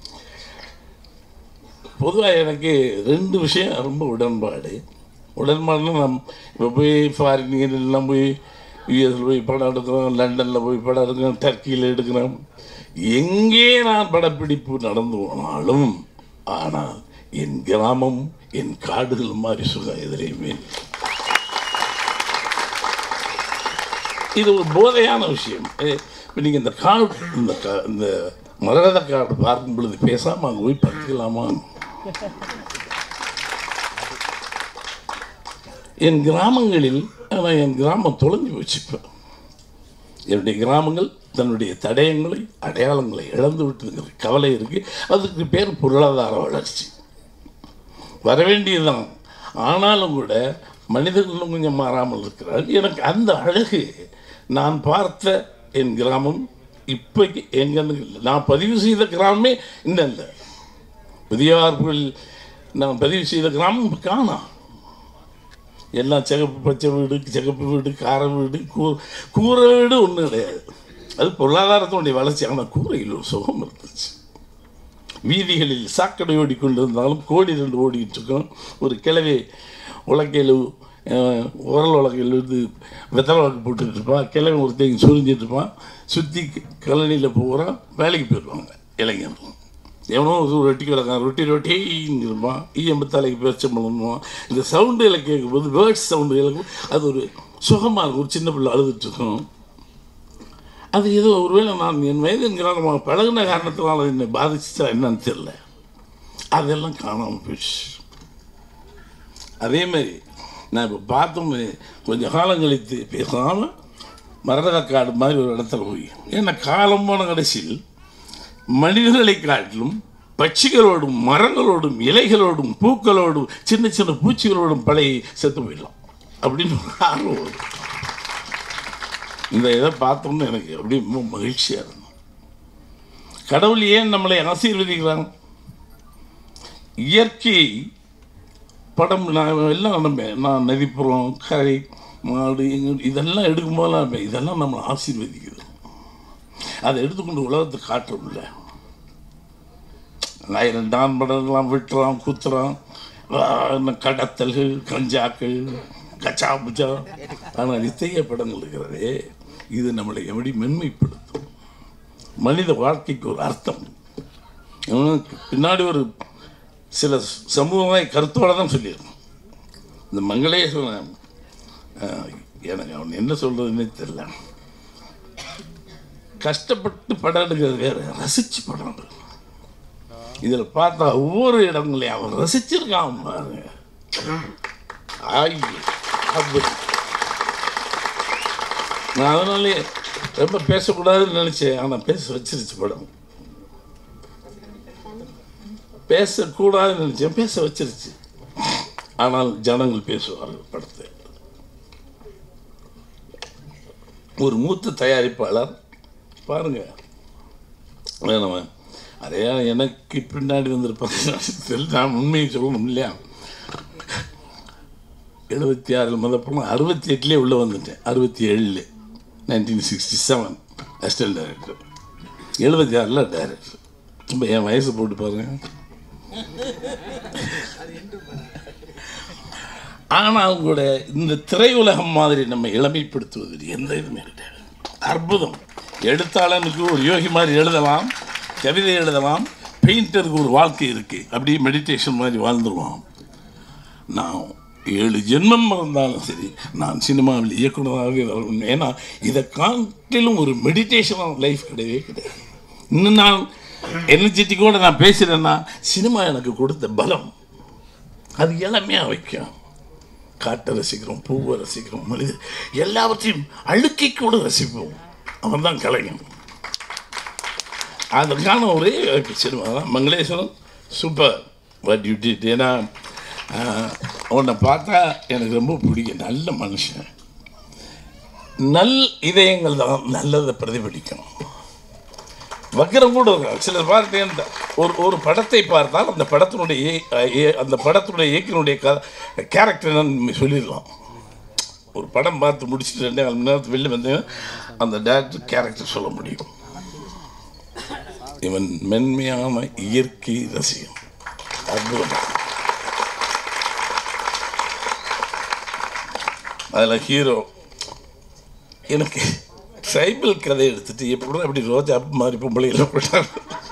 பொதுவாக எனக்கு ரெண்டு விஷயம் ரொம்ப உடன்பாடு உடன்பாடுனா நம் இப்போ போய் ஃபாரின் எல்லாம் போய் யூஎஸில் போய் படம் எடுக்கிறோம் லண்டனில் போய் படம் எடுக்கிறோம் டர்க்கியில் எடுக்கிறோம் எங்கே நான் படப்பிடிப்பு நடந்து போனாலும் ஆனால் என் கிராமம் என் காடுகள் மாதிரி சுகம் எதிரையுமே இல்லை. இது ஒரு போதையான விஷயம் இப்போ நீங்கள் இந்த காடு இந்த கா இந்த மரகத காடு பார்க்கும் பொழுது பேசாமல் அங்கே போய் பார்த்துக்கலாமா என் கிராமங்களில் ஆனால் என் கிராமம் தொலைஞ்சு போச்சு இப்போ என்னுடைய கிராமங்கள் தன்னுடைய தடயங்களை அடையாளங்களை இழந்து விட்டுங்கிற கவலை இருக்குது அதுக்கு பேர் பொருளாதார வளர்ச்சி வர வேண்டியதுதான் ஆனாலும் கூட மனிதர்களும் கொஞ்சம் மாறாமல் இருக்கிறார் எனக்கு அந்த அழகு நான் பார்த்த என் கிராமம் இப்போக்கு எங்க நான் பதிவு செய்த கிராமமே இன்னும் இல்லை புதியவார்களில் நான் பதிவு செய்த கிராமம் இப்ப காணோம் எல்லாம் சிகப்பு பச்சை வீடு சிகப்பு வீடு கார வீடு கூ கூரை வீடு ஒன்றும் கிடையாது அது பொருளாதாரத்தினுடைய வளர்ச்சி ஆனால் கூரையில் ஒரு சுகம் இருந்துச்சு வீதிகளில் சாக்கடை ஓடிக்கொண்டிருந்தாலும் கோடி ரெண்டு ஓடிக்கிட்டு இருக்கோம் ஒரு கிழவி உலக்கையில் அஹ், உரல் உலக்கையில் வந்து வெத்தலை வாக்கு போட்டுக்கிட்டு இருப்பான் கிழவி ஒருத்தங்க சுரிஞ்சிட்டு இருப்பான் சுற்றி கழனியில் போகிறான் வேலைக்கு போயிடுவாங்க இளைஞர்கள் எவனோ ஒரு ரொட்டி கிடக்கான் ரொட்டி ரொட்டி இருப்பான் ஈயம்பத்தாலைக்கு பேச்சம்பளம் பண்ணுவான் இந்த சவுண்டுகளை கேட்கும்போது பேர்ட்ஸ் சவுண்டு கேட்கும் அது ஒரு சுகமாக இருக்கும் ஒரு சின்ன பிள்ளை அழுதுட்டு இருக்கும் அது ஏதோ ஒருவேளை நான் என் வயதுங்கிறால் நம்ம பழகின காரணத்தினால என்னை பாதிச்சுச்சா என்னன்னு தெரியல அதெல்லாம் காணாமல் போயிடுச்சு அதே மாதிரி நான் இப்போ பார்த்தோம் கொஞ்சம் காலம் கழித்து பேசாமல் மரதக்காடு மாதிரி ஒரு இடத்துல போய் ஏன்னா காலம் போன கடைசியில் மனிதர்களை காட்டிலும் பட்சிகளோடும் மரங்களோடும் இலைகளோடும் பூக்களோடும் சின்ன சின்ன பூச்சிகளோடும் பழைய செத்து போயிடலாம் அப்படின்னு ஒரு ஆர்வம் வரும். இந்த இதை பார்த்தோம்னு எனக்கு அப்படியே ரொம்ப மகிழ்ச்சியாக இருந்தது கடவுள் ஏன் நம்மளை ஆசீர்வதிக்கிறாங்க இயற்கை படம் நான் எல்லாம் நம்ம நான் நதிப்புறம் கரை மாடு எங்க- இதெல்லாம் எடுக்கும்போதெல்லாம் நம்ம இதெல்லாம் நம்மளை ஆசீர்வதிக்குது அதை எடுத்துக்கொண்டு உலகத்தை காட்டுறோம்ல ஆயிரம் டான் படம்லாம் விட்டுறான் குத்துறான் இன்னும் கடத்தல்கள் கஞ்சாக்கள் கச்சா புச்சா ஆனால் இத்தகைய படங்கள் இருக்கிறதே இது நம்மளை எப்படி மென்மைப்படுத்தும் மனித வாழ்க்கைக்கு ஒரு அர்த்தம் இவனுக்கு பின்னாடி ஒரு சில சமூகமாய் கருத்தோடு தான் சொல்லியிருக்கோம் இந்த மங்களேஸ்வரன் அஹ், எனக்கு அவன் என்ன சொல்கிறதுன்னே தெரியல கஷ்டப்பட்டு படம் எடுக்கிறது வேற ரசித்து படம் எடுக்கணும் இதில் பார்த்தா ஒவ்வொரு இடங்களையும் அவன் ரசிச்சிருக்கான் பாருங்க ஐயோ அப்படி நான் அதனாலே ரொம்ப பேசக்கூடாதுன்னு நினச்சேன் ஆனால் பேச வச்சிருச்சு படம் பேசக்கூடாதுன்னு நினச்சேன் பேச வச்சிருச்சு ஆனால் ஜனங்கள் பேசுவார்கள் படத்தை ஒரு மூத்த தயாரிப்பாளர் பாருங்க வேணாம் அதே எனக்கு பின்னாடி வந்திருப்பாங்க நான் உண்மையை சொல்லணும் இல்லையா எழுபத்தி ஆறில் முதல் படம் அறுபத்தி எட்டுலேயே உள்ளே வந்துட்டேன் அறுபத்தி ஏழில் nineteen sixty seven assistant director எழுபத்தி ஆறில் டைரக்டர் இப்போ என் வயசு போட்டு பாருங்க ஆனால் கூட இந்த திரையுலகம் மாதிரி நம்ம இளமைப்படுத்துவது எந்த இதுவுமே கிடையாது அற்புதம் எழுத்தாளனுக்கு ஒரு யோகி மாதிரி எழுதலாம் கவிதை எழுதலாம் பெயிண்டருக்கு ஒரு வாழ்க்கை இருக்குது அப்படியே மெடிடேஷன் மாதிரி வாழ்ந்துருவான் நான் ஏழு ஜென்மம் இருந்தாலும் சரி நான் சினிமாவில் இயக்குனராகவே வரணும் ஏன்னா இதை காட்டிலும் ஒரு மெடிடேஷனான லைஃப் கிடையவே கிடையாது இன்னும் நான் எனர்ஜெட்டிக்கோடு நான் பேசுகிறேன்னா சினிமா எனக்கு கொடுத்த பலம் அது இளமையாக வைக்கும் காட்டை ரசிக்கிறோம் பூவை ரசிக்கிறோம் மனித எல்லாவற்றையும் அழுக்கை கூட ரசிப்போம் அவன் தான் கலைஞன் அதற்கான ஒரே சினிமா தான் Mangaleswaran super but you did ஏன்னா ஆஹ், உன்னை பார்த்தா எனக்கு ரொம்ப பிடிக்கும் நல்ல மனுஷன் நல் இதயங்கள் தான் நல்லதை பிரதிபலிக்கும் வக்கரம் கூட இருக்கும் சிலர் பார்த்தீங்கன்னா ஒரு ஒரு படத்தை பார்த்தால் அந்த படத்தினுடைய இய- இய- அந்த படத்தினுடைய இயக்கினுடைய க கேரக்டர் என்னன்னு சொல்லிடலாம் ஒரு படம் பார்த்து முடிச்சுட்டு ரெண்டே கால் மணி நேரத்துக்கு வெளில வந்தீங்கன்னா அந்த டேரக்டர் கேரக்டர் சொல்ல முடியும் இவன் மென்மையான இயற்கை ரசிகன் அற்புதம் அதில் ஹீரோ எனக்கு ட்ரைபல் கதை எடுத்துட்டு எப்படி அப்படி ரோஜா மாதிரி பொம்பளையில் போட்டாங்க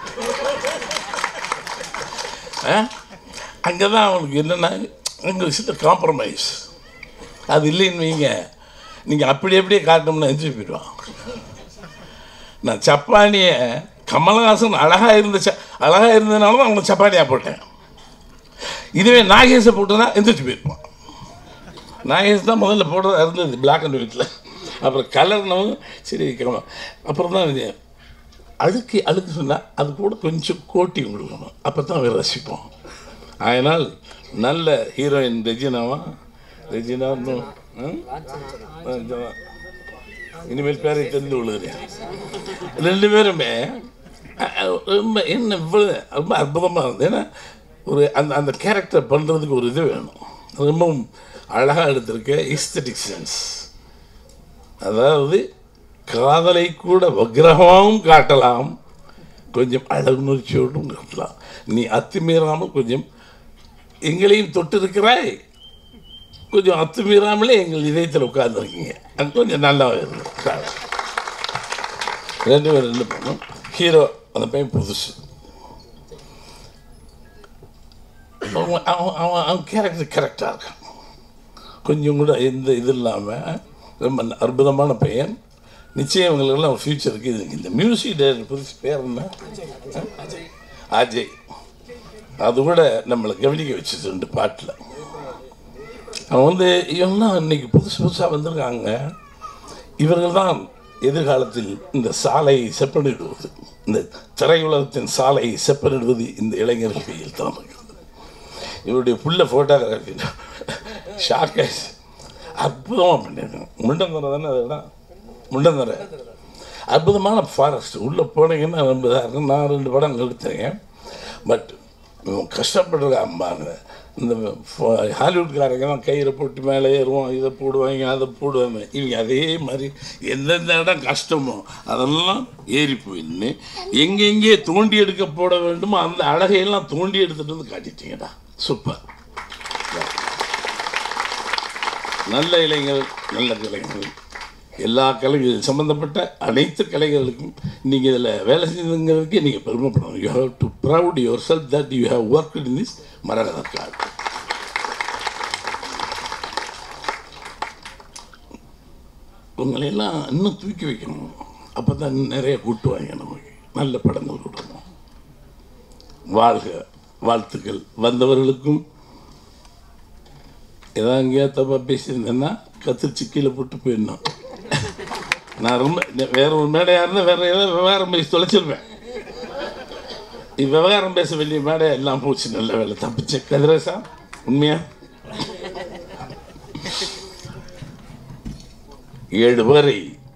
அங்கே தான் அவனுக்கு என்னென்னா அங்கே சில காம்ப்ரமைஸ் அது இல்லைன்னு வைங்க நீங்கள் அப்படி அப்படியே காட்டணும்னு எஞ்சி போயிடுவான் நான் சப்பானியை கமலஹாசன் அழகாக இருந்த ச அழகாக இருந்ததுனால தான் அவனை சப்பானியாக போட்டேன் இதுவே நாகேஷை போட்டுனா எந்திரிச்சு போயிருப்பான் நாகேஷ் தான் முதல்ல போடுறதா இருந்தது பிளாக் அண்ட் ஒயிட்டில் அப்புறம் கலர்னவும் சரி கம- அப்புறம் தான் இது அழுக்கு அழுக்கு சொன்னால் அது கூட கொஞ்சம் கோட்டி கொடுக்கணும் அப்போ தான் அவன் ரசிப்போம் அதனால் நல்ல ஹீரோயின் ரெஜினாவா ரெஜினா இன்னும் ம்? ஆ, இதுதான். இனிமேல் பேரை தெரிந்து கொள்கிறேன் ரெண்டு பேருமே அஹ், அஹ், ரொம்ப என்ன இவ்வளவு ரொம்ப அற்புதமாக இருந்தது ஏன்னா ஒரு அந்த அந்த கேரக்டர் பண்ணுறதுக்கு ஒரு இது வேணும் ரொம்பவும் அழகாக எடுத்திருக்க இஸ்தட்டிக் சென்ஸ் அதாவது காதலை கூட வக்ரமாகவும் காட்டலாம் கொஞ்சம் அழகுணர்ச்சியோடும் காட்டலாம் நீ அத்துமீறாமல் கொஞ்சம் எங்களையும் தொட்டு இருக்கிறாய் கொஞ்சம் அத்துமீறாமலே எங்கள் இதயத்தில் உட்கார்ந்துருக்கீங்க அது கொஞ்சம் நல்லா இருக்கு ரெண்டு பேரும் ரெண்டு பண்ணும் ஹீரோ அந்த பையன் புதுசு அவன் அவன் அவன் அவன் கேரக்டர் கரெக்டாக இருக்கான் கொஞ்சம் கூட எந்த இது இல்லாமல் ரொம்ப ந- அற்புதமான பையன் நிச்சயம் இவங்களுக்கெல்லாம் ஒரு ஃப்யூச்சர் இருக்குது இது இந்த மியூசிக் டைரக்டர் புதுசு பேர் என்ன அஜய் அது கூட நம்மளை கவனிக்க வச்சது ரெண்டு பாட்டில் அவன் வந்து இவங்கெல்லாம் இன்னைக்கு புதுசு புதுசாக வந்திருக்காங்க இவர்கள் தான் எதிர்காலத்தில் இந்த சாலையை செப்பனிடுவது இந்த திரையுலகத்தின் சாலையை செப்பனிடுவது இந்த இளைஞர்கள் கையில் தான் இருக்கிறது இவருடைய புள்ள ஃபோட்டோகிராஃபி ஷாக் ஆயிடுச்சு அற்புதமாக பண்ணியிருக்காங்க முண்டந்தரை தானே அதெல்லாம் முண்டந்தரை அற்புதமான ஃபாரஸ்ட் உள்ளே போனீங்கன்னா ரொம்ப இதாக இருக்கும் நான் ரெண்டு படம் எடுத்தேன் பட் இவன் கஷ்டப்படுறான் பாருங்க இந்த ஃப- ஹாலிவுட்காரங்கெல்லாம் கயிறை போட்டு மேலே ஏறுவோம் இதை போடுவாங்க அதை போடுவாங்க இவங்க அதே மாதிரி எந்தெந்த இடம் கஷ்டமோ அதெல்லாம் ஏறி போயின்னு எங்கெங்கே தோண்டி எடுக்க போட வேண்டுமோ அந்த அழகையெல்லாம் தோண்டி எடுத்துட்டு வந்து காட்டிட்டீங்கடா சூப்பர் நல்ல இளைஞர் நல்ல கலைஞர்கள் எல்லா கலைகள் சம்மந்தப்பட்ட அனைத்து கலைகளுக்கும் நீங்கள் இதில் வேலை செஞ்சதுங்கிறதுக்கு நீங்கள் பெருமைப்படணும் you have to proud yourself that you have work in this மரகத கார்டு உங்களையெல்லாம் இன்னும் தூக்கி வைக்கணும் அப்போ தான் நிறைய கூட்டுவாங்க நமக்கு நல்ல படங்கள் கொடுக்கணும் வாழ்க வாழ்த்துக்கள் வந்தவர்களுக்கும் ஏதாவது எங்கேயா தப்பாக பேசியிருந்தேன்னா கத்திரிச்சு கீழே போட்டு போயிடணும் நான் ரொம்ப வேற ஒரு மேடையாக இருந்தால் வேற ஏதாவது விவகாரம் பேசி தொலைச்சிருப்பேன் இது விவகாரம் பேச வேண்டிய மேடை எல்லாம் போச்சு நல்ல வேலை தப்பிச்சு கதிரேசா உண்மையா ஏழு வரை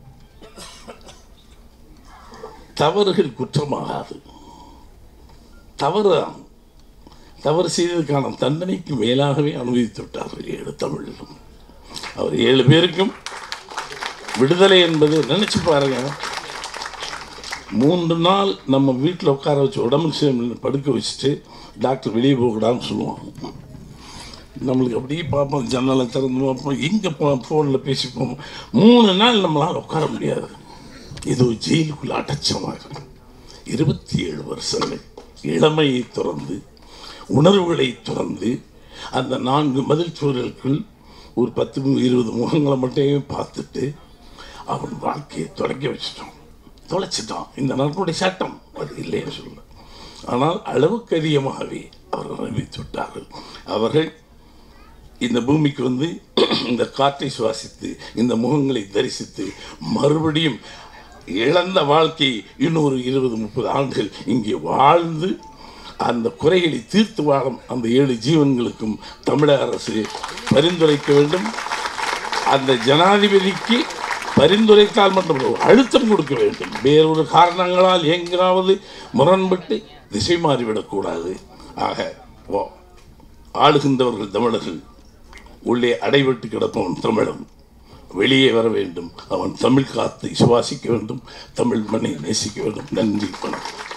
தவறுகள் குற்றமாகாது தவறுதான் தவறு செய்ததுக்கான தண்டனைக்கு மேலாகவே அனுபவித்து விட்டார்கள் ஏழு தமிழிலும் அவர் ஏழு பேருக்கும் விடுதலை என்பது நினைச்சு பாருங்க மூன்று நாள் நம்ம வீட்டில் உட்கார வச்சு உடம்பு சரியில்லை படுக்க வச்சுட்டு டாக்டர் வெளியே போகக்கூடாதுன்னு சொல்லுவாங்க நம்மளுக்கு அப்படியே பார்ப்போம் ஜன்னலை திறந்து பார்ப்போம் எங்கே போ ஃபோனில் பேசிப்போம் மூணு நாள் நம்மளால் உட்கார முடியாது ஏதோ ஜெயிலுக்குள்ள அடைச்சமாக இருக்கும் இருபத்தி ஏழு வருஷங்கள் இளமையை துறந்து உணர்வுகளை துறந்து அந்த நான்கு மதில் சுவர்களுக்குள் ஒரு பத்து மு- இருபது முகங்களை மட்டுமே பார்த்துட்டு அவன் வாழ்க்கையை தொடங்கி வச்சிட்டோம் தொலைச்சிட்டான் இந்த நாட்களுடைய சட்டம் அது இல்லைன்னு சொல்ல ஆனால் அளவுக்கு அதிகமாகவே அவர்கள் அறிவித்து விட்டார்கள் அவர்கள் இந்த பூமிக்கு வந்து இந்த காற்றை சுவாசித்து இந்த முகங்களை தரிசித்து மறுபடியும் இழந்த வாழ்க்கை இன்னொரு இருபது முப்பது ஆண்டுகள் இங்கே வாழ்ந்து அந்த குறைகளை தீர்த்து வாழும் அந்த ஏழு ஜீவன்களுக்கும் தமிழக அரசு பரிந்துரைக்க வேண்டும் அந்த ஜனாதிபதிக்கு பரிந்துரைத்தால் மட்டும் ஒரு அழுத்தம் கொடுக்க வேண்டும் வேறொரு காரணங்களால் எங்காவது முரண்பட்டு திசை மாறிவிடக்கூடாது ஆக ஓ ஆளுகின்றவர்கள் தமிழர்கள் உள்ளே அடைபட்டு கிடப்பவன் தமிழன் வெளியே வர வேண்டும் அவன் தமிழ் காத்தை சுவாசிக்க வேண்டும் தமிழ் மண்ணை நேசிக்க வேண்டும் நன்றி வணக்கம்